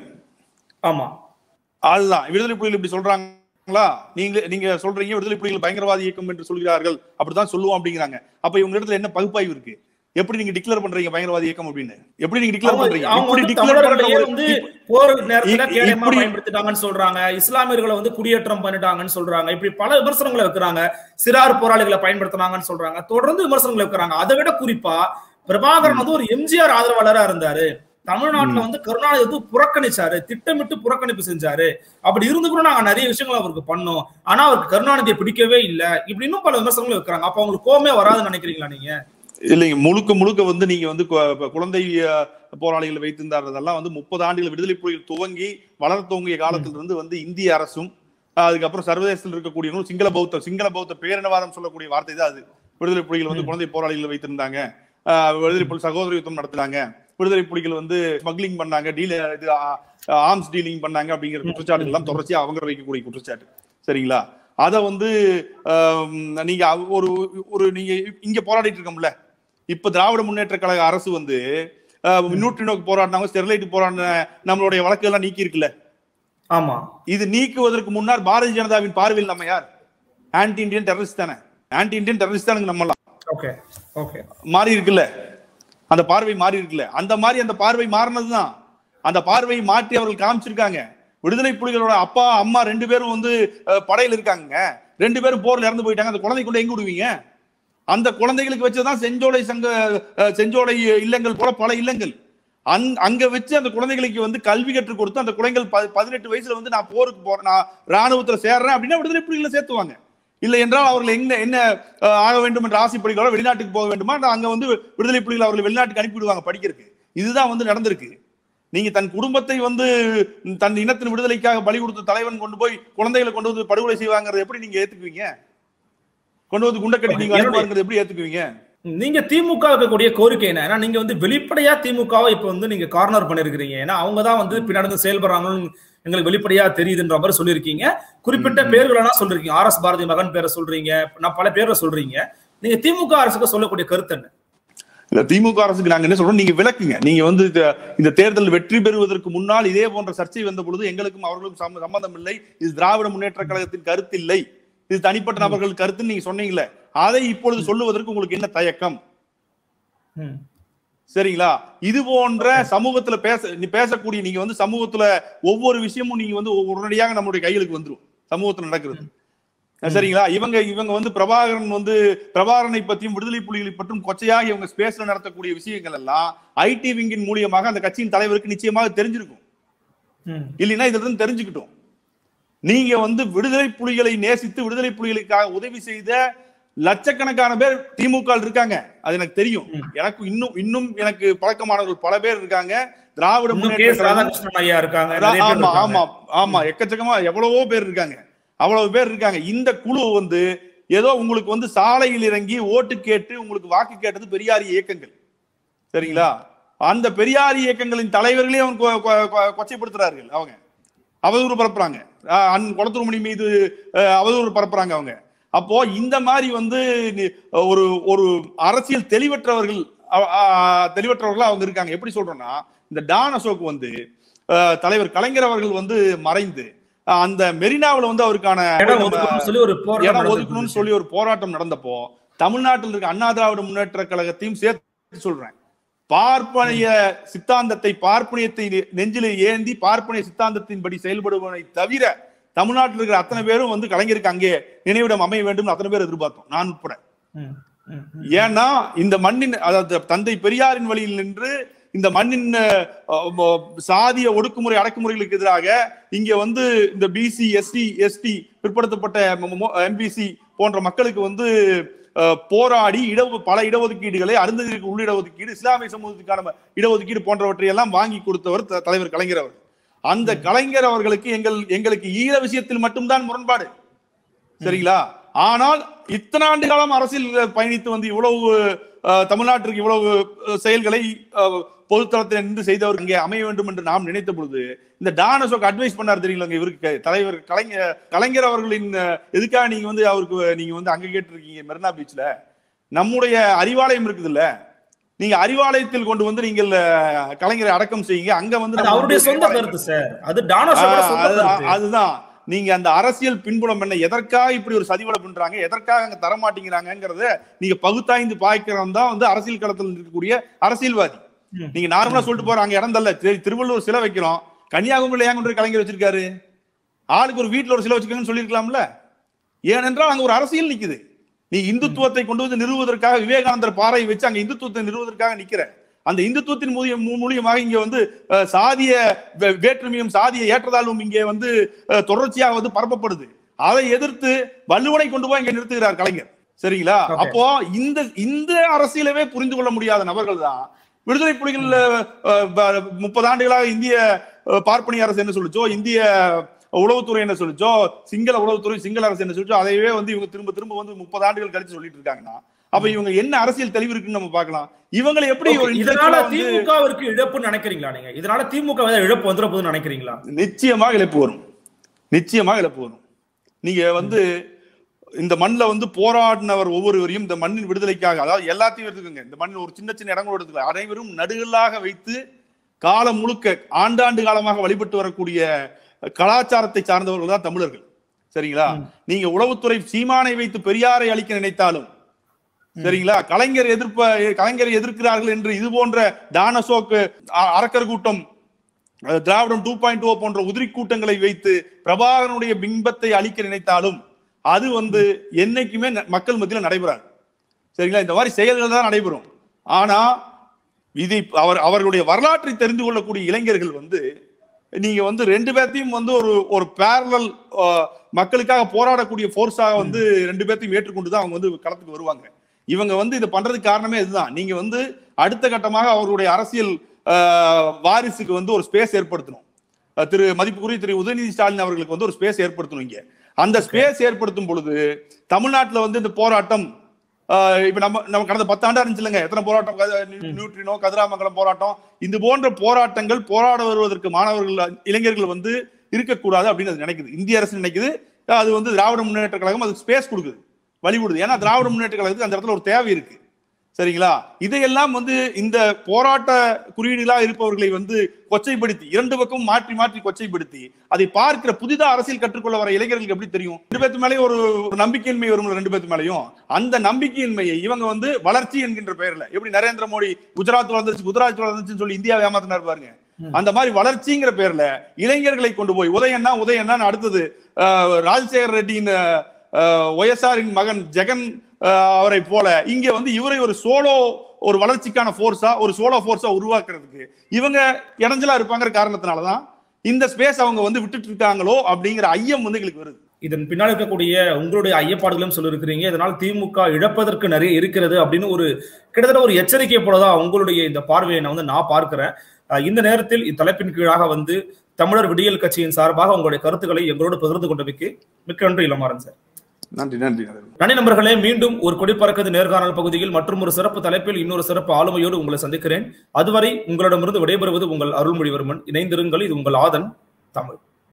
ஆமா அதுதான் விடுதலை புலிகள் இப்படி சொல்றாங்களா நீங்க நீங்க சொல்றீங்க விடுதலை புலிகள் பயங்கரவாதி இயக்கம் என்று சொல்கிறார்கள் அப்படிதான் சொல்லுவோம் அப்படிங்கிறாங்க அப்ப இவங்க இடத்துல என்ன பகுப்பாய்வு இருக்கு எப்படி நீங்க டிக்ளேர் பண்றீங்க பயங்கரவாதி இயக்கம் அப்படின்னு எப்படி நீங்க டிக்ளேர் அவங்க பண்றீங்க அவங்க இப்படி வந்து டிக்ளேர் பண்ற தமிழர்களையே ஒரு வந்து போர் நேரத்துல இ- கேடயமா இப்படி- பயன்படுத்திட்டாங்கன்னு சொல்றாங்க இஸ்லாமியர்களை வந்து குடியேற்றம் பண்ணிட்டாங்கன்னு சொல்றாங்க இப்படி பல விமர்சனங்களை வைக்கிறாங்க சிறார் போராளிகளை பயன்படுத்தினாங்கன்னு சொல்றாங்க தொடர்ந்து விமர்சனங்களை வைக்கிறாங்க அதை விட குறிப்பா பிரபாகரன் வந்து ஒரு எம்ஜிஆர் ஆதரவாளரா இருந்தாரு தமிழ்நாட்டுல வந்து கருணாநிதி வந்து புறக்கணிச்சாரு திட்டமிட்டு புறக்கணிப்பு செஞ்சாரு அப்படி இருந்து கூட நாங்க நிறைய விஷயங்கள் அவருக்கு பண்ணோம் ஆனா அவருக்கு கருணாநிதியை பிடிக்கவே இல்ல இப்படி இன்னும் பல விமர்சனங்கள் வைக்கிறாங்க அப்ப அவங்களுக்கு கோவமே வராதுன்னு நினைக்கிறீங்களா நீங்க இல்லைங்க முழுக்க முழுக்க வந்து நீங்க வந்து கு- இப்ப குழந்தை அஹ், போராளிகளை வைத்திருந்தாரதெல்லாம் வந்து முப்பது ஆண்டுகள் விடுதலை புலிகள் துவங்கி வளர துவங்கிய காலத்திலிருந்து வந்து இந்திய அரசும் அஹ், அதுக்கப்புறம் சர்வதேசத்தில் இருக்கக்கூடியவங்களும் சிங்கள பௌத்த சிங்கள பௌத்த பேரினவாதம் சொல்லக்கூடிய வார்த்தை தான் அது விடுதலை புலிகள் வந்து ம். குழந்தை போராளிகளை வைத்திருந்தாங்க அஹ், விடுதலை புலி சகோதர யுத்தம் நடத்தினாங்க விடுதலை புலிகள் வந்து ஸ்மக்லிங் பண்ணாங்க டீல் இது ஆர்ம்ஸ் டீலிங் பண்ணாங்க அப்படிங்கிற குற்றச்சாட்டுகள் எல்லாம் தொடர்ச்சியா அவங்க வைக்கக்கூடிய குற்றச்சாட்டு சரிங்களா அத வந்து ஆம், நீங்க அவ- ஒரு ஒரு நீங்க இங்க போராடிட்டு இருக்கோம்ல இப்ப திராவிட முன்னேற்ற கழக அரசு வந்து அஹ், நூற்றி நோக்கு போராடினாங்க ஸ்டெர்லைட் போராடின நம்மளுடைய வழக்கு எல்லாம் நீக்கி இருக்குல்ல ஆமா இது நீக்குவதற்கு முன்னால் பாரதிய ஜனதாவின் பார்வையில் நம்ம யார் ஆன்டி இந்தியன் டெரரிஸ்ட் தானே ஆன்டி இந்தியன் டெரரிஸ்ட் தானுங்க நம்மலாம் ஓகே ஓகே மாறி இருக்குல்ல அந்த பார்வை மாறி இருக்குல்ல அந்த மாதிரி அந்த பார்வை மாறினதுதான் அந்த பார்வையை மாற்றி அவர்கள் காமிச்சிருக்காங்க விடுதலை புலிகளோட அப்பா அம்மா ரெண்டு பேரும் வந்து அஹ், படையில இருக்காங்க ரெண்டு பேரும் போர்ல இறந்து போயிட்டாங்க அந்த குழந்தை கொண்டு எங்க விடுவீங்க அந்த குழந்தைகளுக்கு வச்சுதான் செஞ்சோலை சங்க அஹ், செஞ்சோலை இல்லங்கள் போல பல இல்லங்கள் அங் அங்க வச்சு அந்த குழந்தைகளுக்கு வந்து கல்வி கற்றுக் கொடுத்து அந்த குழந்தைகள் ப- பதினெட்டு வயசுல வந்து நான் போருக்கு போறேன் நான் ராணுவத்துல சேர்றேன் அப்படின்னா விடுதலை புலிகளை சேர்த்துவாங்க இல்லை என்றால் அவர்கள் என்ன என்ன அஹ், ஆக வேண்டும் என்ற ஆசைப்படுகிறாரோ வெளிநாட்டுக்கு போக வேண்டுமா நான் அங்க வந்து விடுதலை புலிகள் அவர்கள் வெளிநாட்டுக்கு அனுப்பிவிடுவாங்க படிக்கிறதுக்கு இதுதான் வந்து நடந்திருக்கு நீங்க தன் குடும்பத்தை வந்து தன் இனத்தின் விடுதலைக்காக பலி கொடுத்த தலைவன் கொண்டு போய் குழந்தைகளை கொண்டு வந்து படுகொலை செய்வாங்கிறது எப்படி நீங்க ஏத்துக்குவீங்க கொண்டு வந்து குண்டை கட்டி நீங்க அனுப்புவாங்கிறது எப்படி ஏத்துக்குவீங்க நீங்க திமுக வைக்கக்கூடிய கோரிக்கை என்ன ஏன்னா நீங்க வந்து வெளிப்படையா திமுகவை இப்ப வந்து நீங்க கார்னர் பண்ணிருக்கிறீங்க ஏன்னா அவங்க தான் வந்து பின்னாடி இருந்து செயல்படுறாங்கன்னு எங்களுக்கு வெளிப்படையா தெரியுதுன்ற மாதிரி சொல்லியிருக்கீங்க குறிப்பிட்ட ம். பேர்களெல்லாம் சொல்றீங்க ஆர் எஸ் பாரதி மகன் பேரை சொல்றீங்க நான் பல பேரை சொல்றீங்க நீங்க திமுக அரசுக்கு சொல்லக்கூடிய கருத்து என்ன இல்ல திமுக அரசுக்கு நாங்க என்ன சொல்றோம் நீங்க விளக்குங்க நீங்க வந்து இந்த- இந்த தேர்தல் வெற்றி பெறுவதற்கு முன்னால் இதே போன்ற சர்ச்சை வந்த பொழுது எங்களுக்கும் அவர்களுக்கும் சம்ம- சம்மந்தம் இல்லை இது திராவிட முன்னேற்ற கழகத்தின் கருத்து இல்லை இது தனிப்பட்ட நபர்கள் கருத்துன்னு நீங்க சொன்னீங்களே அதை இப்பொழுது சொல்லுவதற்கு உங்களுக்கு என்ன தயக்கம் ம். சரிங்களா இது போன்ற சமூகத்துல பேச நீ பேசக்கூடிய நீங்க வந்து சமூகத்துல ஒவ்வொரு விஷயமும் நீங்க வந்து உடனடியாக நம்மளுடைய கைகளுக்கு வந்துரும் சமூகத்துல நடக்கிறது சரிங்களா இவங்க இவங்க வந்து பிரபாகரன் வந்து பிரபாகரனை பற்றியும் விடுதலை புலிகளை பற்றும் கொச்சையாக இவங்க ஸ்பேஸ்ல நடத்தக்கூடிய விஷயங்கள் எல்லாம் ஐடி விங்கின் மூலியமாக அந்த கட்சியின் தலைவருக்கு நிச்சயமாக தெரிஞ்சிருக்கும் ம். இல்லைன்னா இதுல இருந்து தெரிஞ்சுக்கிட்டோம் நீங்க வந்து விடுதலை புலிகளை நேசித்து விடுதலை புலிகளுக்காக உதவி செய்த லட்சக்கணக்கான பேர் திமுக ல இருக்காங்க அது எனக்கு தெரியும் ம். எனக்கு இன்னும் இன்னும் எனக்கு பழக்கமானவர்கள் பல பேர் இருக்காங்க திராவிட இன்னும் கே முன்னேற்ற எஸ் கழகம் ராதாகிருஷ்ணன் ஐயா இருக்காங்க ரா- நிறைய பேர் ஆமா இருக்காங்க. ஆமா ஆமா எக்கச்சக்கமா எவ்வளவோ பேர் இருக்காங்க அவ்வளவு பேர் இருக்காங்க இந்த குழு வந்து ஏதோ உங்களுக்கு வந்து சாலையில் இறங்கி ஓட்டு கேட்டு உங்களுக்கு வாக்கு கேட்டது பெரியாரி இயக்கங்கள் சரிங்களா அந்த பெரியாரி இயக்கங்களின் தலைவர்களே அவங்க கொ- கொ- கொ- கொச்சைப்படுத்துறார்கள் அவங்க அவதூறு பரப்புறாங்க அஹ் அன் குளத்தூர்மணி மீது அஹ், அவதூறு பரப்புறாங்க அவங்க அப்போ இந்த மாதிரி வந்து நி- ஒரு ஒரு அரசியல் தெளிவற்றவர்கள் அ- அ- தெளிவற்றவர்களா அவங்க இருக்காங்க எப்படி சொல்றோம்னா இந்த டான் அசோக் வந்து அஹ், தலைவர் கலைஞர் அவர்கள் வந்து மறைந்து அஹ், அந்த மெரினாவுல வந்து அவருக்கான இடம் ஒதுக்கணும்னு சொல்லி ஒரு போராட்டம் இடம் நடந்துட்டு ஒதுக்கணும்னு இருந்துச்சு. சொல்லி ஒரு போராட்டம் நடந்தப்போ தமிழ்நாட்டில் இருக்க அண்ணா திராவிட முன்னேற்ற கழகத்தையும் சேர்த்து சொல்றேன் பார்ப்பனிய சித்தாந்தத்தை பார்ப்பனியத்தை நெ- நெஞ்சில ஏந்தி பார்ப்பனிய சித்தாந்தத்தின்படி செயல்படுவதை தவிர தமிழ்நாட்டில் இருக்கிற அத்தனை பேரும் வந்து கலைஞருக்கு அங்கே நினைவிடம் அமைய வேண்டும் அத்தனை பேர் எதிர்பார்த்தோம் நான் உட்பட ம். ம். ம். ஏன்னா இந்த மண்ணின் அதாவது தந்தை பெரியாரின் வழியில் நின்று இந்த மண்ணின் அஹ், ம- சாதிய ஒடுக்குமுறை அடக்குமுறைகளுக்கு எதிராக இங்க வந்து இந்த பிசி எஸ்டி எஸ்டி பிற்படுத்தப்பட்ட எம்பிசி போன்ற மக்களுக்கு வந்து அஹ், போராடி இட பல இடஒதுக்கீடுகளை அருந்ததிற்கு உள்ளிடஒதுக்கீடு இஸ்லாமிய சமூகத்துக்கான இடஒதுக்கீடு போன்றவற்றை எல்லாம் வாங்கி கொடுத்தவர் த- தலைவர் கலைஞர் அவர் அந்த கலைஞர் அவர்களுக்கு எங்கள் எங்களுக்கு ஈழ விஷயத்தில் மட்டும்தான் முரண்பாடு சரிங்களா ஆனால் இத்தனை ஆண்டு காலம் அரசியல் பயணித்து வந்து இவ்வளவு அஹ், தமிழ்நாட்டிற்கு இவ்வளவு அஹ், செயல்களை அஹ், பொதுத்தளத்தில் நின்று செய்தவர் இங்கே அமைய வேண்டும் என்று நாம் நினைத்த பொழுது இந்த டான் அசோக் அட்வைஸ் பண்ணார் தெரியுங்களா இவருக்கு தலைவர் கலைஞர் கலைஞர் அவர்களின் அஹ், எதுக்காக நீங்க வந்து அவருக்கு நீங்க வந்து அங்க கேட்டிருக்கீங்க மெரினா பீச்ல நம்முடைய அறிவாலயம் இருக்குதுல்ல நீங்க அறிவாலயத்தில் கொண்டு வந்து நீங்கள் அஹ், கலைஞரை அடக்கம் செய்யுங்க அங்க வந்து அது நம்ம அவருடைய வந்து சொந்த கருத்து சார் அது டானோசோட சொந்த ஆஹ் அது- கருத்து அதுதான் நீங்க அந்த அரசியல் பின்புலம் என்ன எதற்காக இப்படி ஒரு சதிவலை பண்றாங்க எதற்காக அங்க தரமாட்டேங்கிறாங்கிறத நீங்க பகுத்தாய்ந்து பாய்க்கிறவன் தான் வந்து அரசியல் களத்தில் இருக்கக்கூடிய அரசியல்வாதி ம். நீங்க நார்மலா சொல்லிட்டு போற அங்க இடம் தரல சரி, திருவள்ளூர் சிலை வைக்கிறோம் கன்னியாகுமரியில ஏன் கொண்டு போய் கலைஞர் வச்சிருக்காரு ஆளுக்கு ஒரு வீட்டுல ஒரு சிலை வச்சுக்கணும்னு சொல்லியிருக்கலாம்ல ஏனென்றால் அங்க ஒரு அரசியல் நிக்குது நீ இந்துத்துவத்தை கொண்டு வந்து நிறுவுவதற்காக விவேகானந்தர் பாறை வச்சு அங்க இந்துத்துவத்தை நிறுவுவதற்காக நிக்கிற அந்த இந்துத்துவத்தின் மூலியம் மூலியமாக இங்க வந்து அஹ், சாதிய வே- வேற்றுமையும் சாதிய ஏற்றத்தாழ்வும் இங்கே வந்து அஹ், தொடர்ச்சியாக வந்து பரப்பப்படுது அதை எதிர்த்து வள்ளுவனை கொண்டு போய் இங்க நிறுத்துகிறார் கலைஞர் சரிங்களா Okay. அப்போ இந்த இந்த அரசியலவே புரிந்து கொள்ள முடியாத நபர்கள் தான் விடுதலை புலிகள் அஹ், ப- முப்பது ஆண்டுகளாக இந்திய அஹ், பார்ப்பனிய அரசு என்ன சொல்லுச்சோ இந்திய உளவுத்துறை என்ன சொல்லுச்சோ சிங்கள உளவுத்துறை சிங்கள அரசு என்ன சொல்லுச்சோ அதையவே வந்து இவங்க திரும்ப திரும்ப வந்து முப்பது ஆண்டுகள் கழிச்சு சொல்லிட்டு இருக்காங்கன்னா அப்ப இவங்க என்ன அரசியல் தெளிவு இருக்குன்னு நம்ம பார்க்கலாம் இவங்களை எப்படி ஒரு இதனால intellectual ஆ வந்து திமுகவிற்கு இழப்புன்னு நினைக்கிறீங்களா நீங்க இதனால திமுக ஏதாவது இழப்பு வந்துட போகுதுன்னு நினைக்கிறீங்களா நிச்சயமாக இழப்பு வரும் நிச்சயமாக இழப்பு வரும் நீங்க வந்து இந்த மண்ணில் வந்து போராடினவர் ஒவ்வொருவரையும் இந்த மண்ணின் விடுதலைக்காக அதாவது எல்லாத்தையும் எடுத்துக்கோங்க இந்த மண்ணில் ஒரு சின்ன சின்ன இடங்கள் எடுத்துக்கல அனைவரும் நடுகளாக வைத்து காலம் முழுக்க ஆண்டாண்டு காலமாக வழிபட்டு வரக்கூடிய கலாச்சாரத்தை சார்ந்தவர்கள் தான் தமிழர்கள் சரிங்களா நீங்க உளவுத்துறை சீமானை வைத்து பெரியாரை அழிக்க நினைத்தாலும் சரிங்களா கலைஞர் எதிர்ப்ப கலைஞரை எதிர்க்கிறார்கள் என்று இது போன்ற டானசோக்கு அ- அரக்கர் கூட்டம் அஹ், திராவிடம் டூ பாயிண்ட் ஓ போன்ற உதிரி கூட்டங்களை வைத்து பிரபாகரனுடைய பிம்பத்தை அழிக்க நினைத்தாலும் அது வந்து என்னைக்குமே ந- மக்கள் மத்தியில் நடைபெறாது சரிங்களா இந்த மாதிரி செயல்கள் தான் நடைபெறும் ஆனா இதை அவர் அவர்களுடைய வரலாற்றை தெரிந்து கொள்ளக்கூடிய இளைஞர்கள் வந்து நீங்க வந்து ரெண்டு பேர்த்தையும் வந்து ஒரு ஒரு பேரலல் மக்களுக்காக போராடக்கூடிய ஃபோர்ஸாக வந்து ரெண்டு பேர்த்தையும் ஏற்றுக்கொண்டு தான் அவங்க வந்து களத்துக்கு வருவாங்க இவங்க வந்து இதை பண்றதுக்கு காரணமே இதுதான் நீங்க வந்து அடுத்த கட்டமாக அவருடைய அரசியல் ஆஹ், வாரிசுக்கு வந்து ஒரு ஸ்பேஸ் ஏற்படுத்தணும் அஹ், திரு மதிப்புக்குரிய திரு உதயநிதி ஸ்டாலின் அவர்களுக்கு வந்து ஒரு ஸ்பேஸ் ஏற்படுத்தணும் இங்க அந்த ஸ்பேஸ் ஏற்படுத்தும் பொழுது தமிழ்நாட்டுல வந்து இந்த போராட்டம் ஆஹ் இப்ப நம்ம நம்ம கடந்த பத்தாண்டா இருந்துச்சு இல்லைங்க எத்தனை போராட்டம் கத- நியூ- நியூட்ரினோ கதிராமங்கலம் போராட்டம் இது போன்ற போராட்டங்கள் போராட வருவதற்கு மாணவர்கள் இளைஞர்கள் வந்து இருக்கக்கூடாது அப்படின்னு அது நினைக்குது இந்திய அரசு நினைக்குது அது வந்து திராவிட முன்னேற்ற கழகம் அதுக்கு ஸ்பேஸ் கொடுக்குது வழி விடுது ஏன்னா திராவிட முன்னேற்ற கழகத்துக்கு அந்த இடத்துல ஒரு தேவை இருக்கு சரிங்களா இதையெல்லாம் வந்து இந்த போராட்ட குறியீடுகளா இருப்பவர்களை வந்து கொச்சைப்படுத்தி இரண்டு பக்கமும் மாற்றி மாற்றி கொச்சைப்படுத்தி அதை பார்க்கிற புதிதா அரசியல் கற்றுக்கொள்ள வர இளைஞர்களுக்கு எப்படி தெரியும் ரெண்டு பேத்து மேலேயும் ஒரு ஒரு நம்பிக்கையின்மை வரும் ரெண்டு பேத்து மேலேயும் அந்த நம்பிக்கையின்மையை இவங்க வந்து வளர்ச்சி என்கின்ற பெயர்ல எப்படி நரேந்திர மோடி குஜராத் வளர்ந்துச்சு குஜராத் வளர்ந்துச்சுன்னு சொல்லி இந்தியாவை ஏமாத்தினார் பாருங்க அந்த மாதிரி வளர்ச்சிங்கிற பேர்ல இளைஞர்களை கொண்டு போய் உதயண்ணா உதயண்ணா அடுத்தது ஆஹ், ராஜசேகர் ரெட்டியின் ஒய்எஸ்ஆரின் மகன் ஜெகன் ஆஹ், அவரை போல இங்க வந்து இவரை ஒரு சோலோ ஒரு வளர்ச்சிக்கான ஃபோர்ஸா ஒரு சோலோ ஃபோர்ஸா உருவாக்குறதுக்கு இவங்க இடைஞ்சலா இருப்பாங்கிற காரணத்தினாலதான் இந்த ஸ்பேஸ் அவங்க வந்து விட்டுட்டு இருக்காங்களோ அப்படிங்கிற ஐயம் வந்து எங்களுக்கு வருது இதன் பின்னால் இருக்கக்கூடிய உங்களுடைய ஐயப்பாடுகளும் சொல்லியிருக்கிறீங்க இதனால் திமுக இழப்பதற்கு நிறைய இருக்கிறது அப்படின்னு ஒரு கிட்டத்தட்ட ஒரு எச்சரிக்கை போலதான் உங்களுடைய இந்த பார்வையை நான் வந்து நான் பார்க்கிறேன் அஹ் இந்த நேரத்தில் இத்தலைப்பின் கீழாக வந்து தமிழர் விடியல் கட்சியின் சார்பாக உங்களுடைய கருத்துக்களை எங்களோடு பகிர்ந்து கொண்டமைக்கு மிக்க நன்றி இளமாறன் சார் நன்றி நன்றி நன்றி நன்றி நண்பர்களே மீண்டும் ஒரு கொடி பறக்குது நேர்காணல் பகுதியில் மற்றும் ஒரு சிறப்பு தலைப்பில் இன்னொரு சிறப்பு ஆளுமையோடு உங்களை சந்திக்கிறேன் அதுவரை உங்களிடமிருந்து விடைபெறுவது உங்கள் அருள்மொழிவர்மன் இணைந்திருங்கள் இது உங்கள் ஆதன் தமிழ்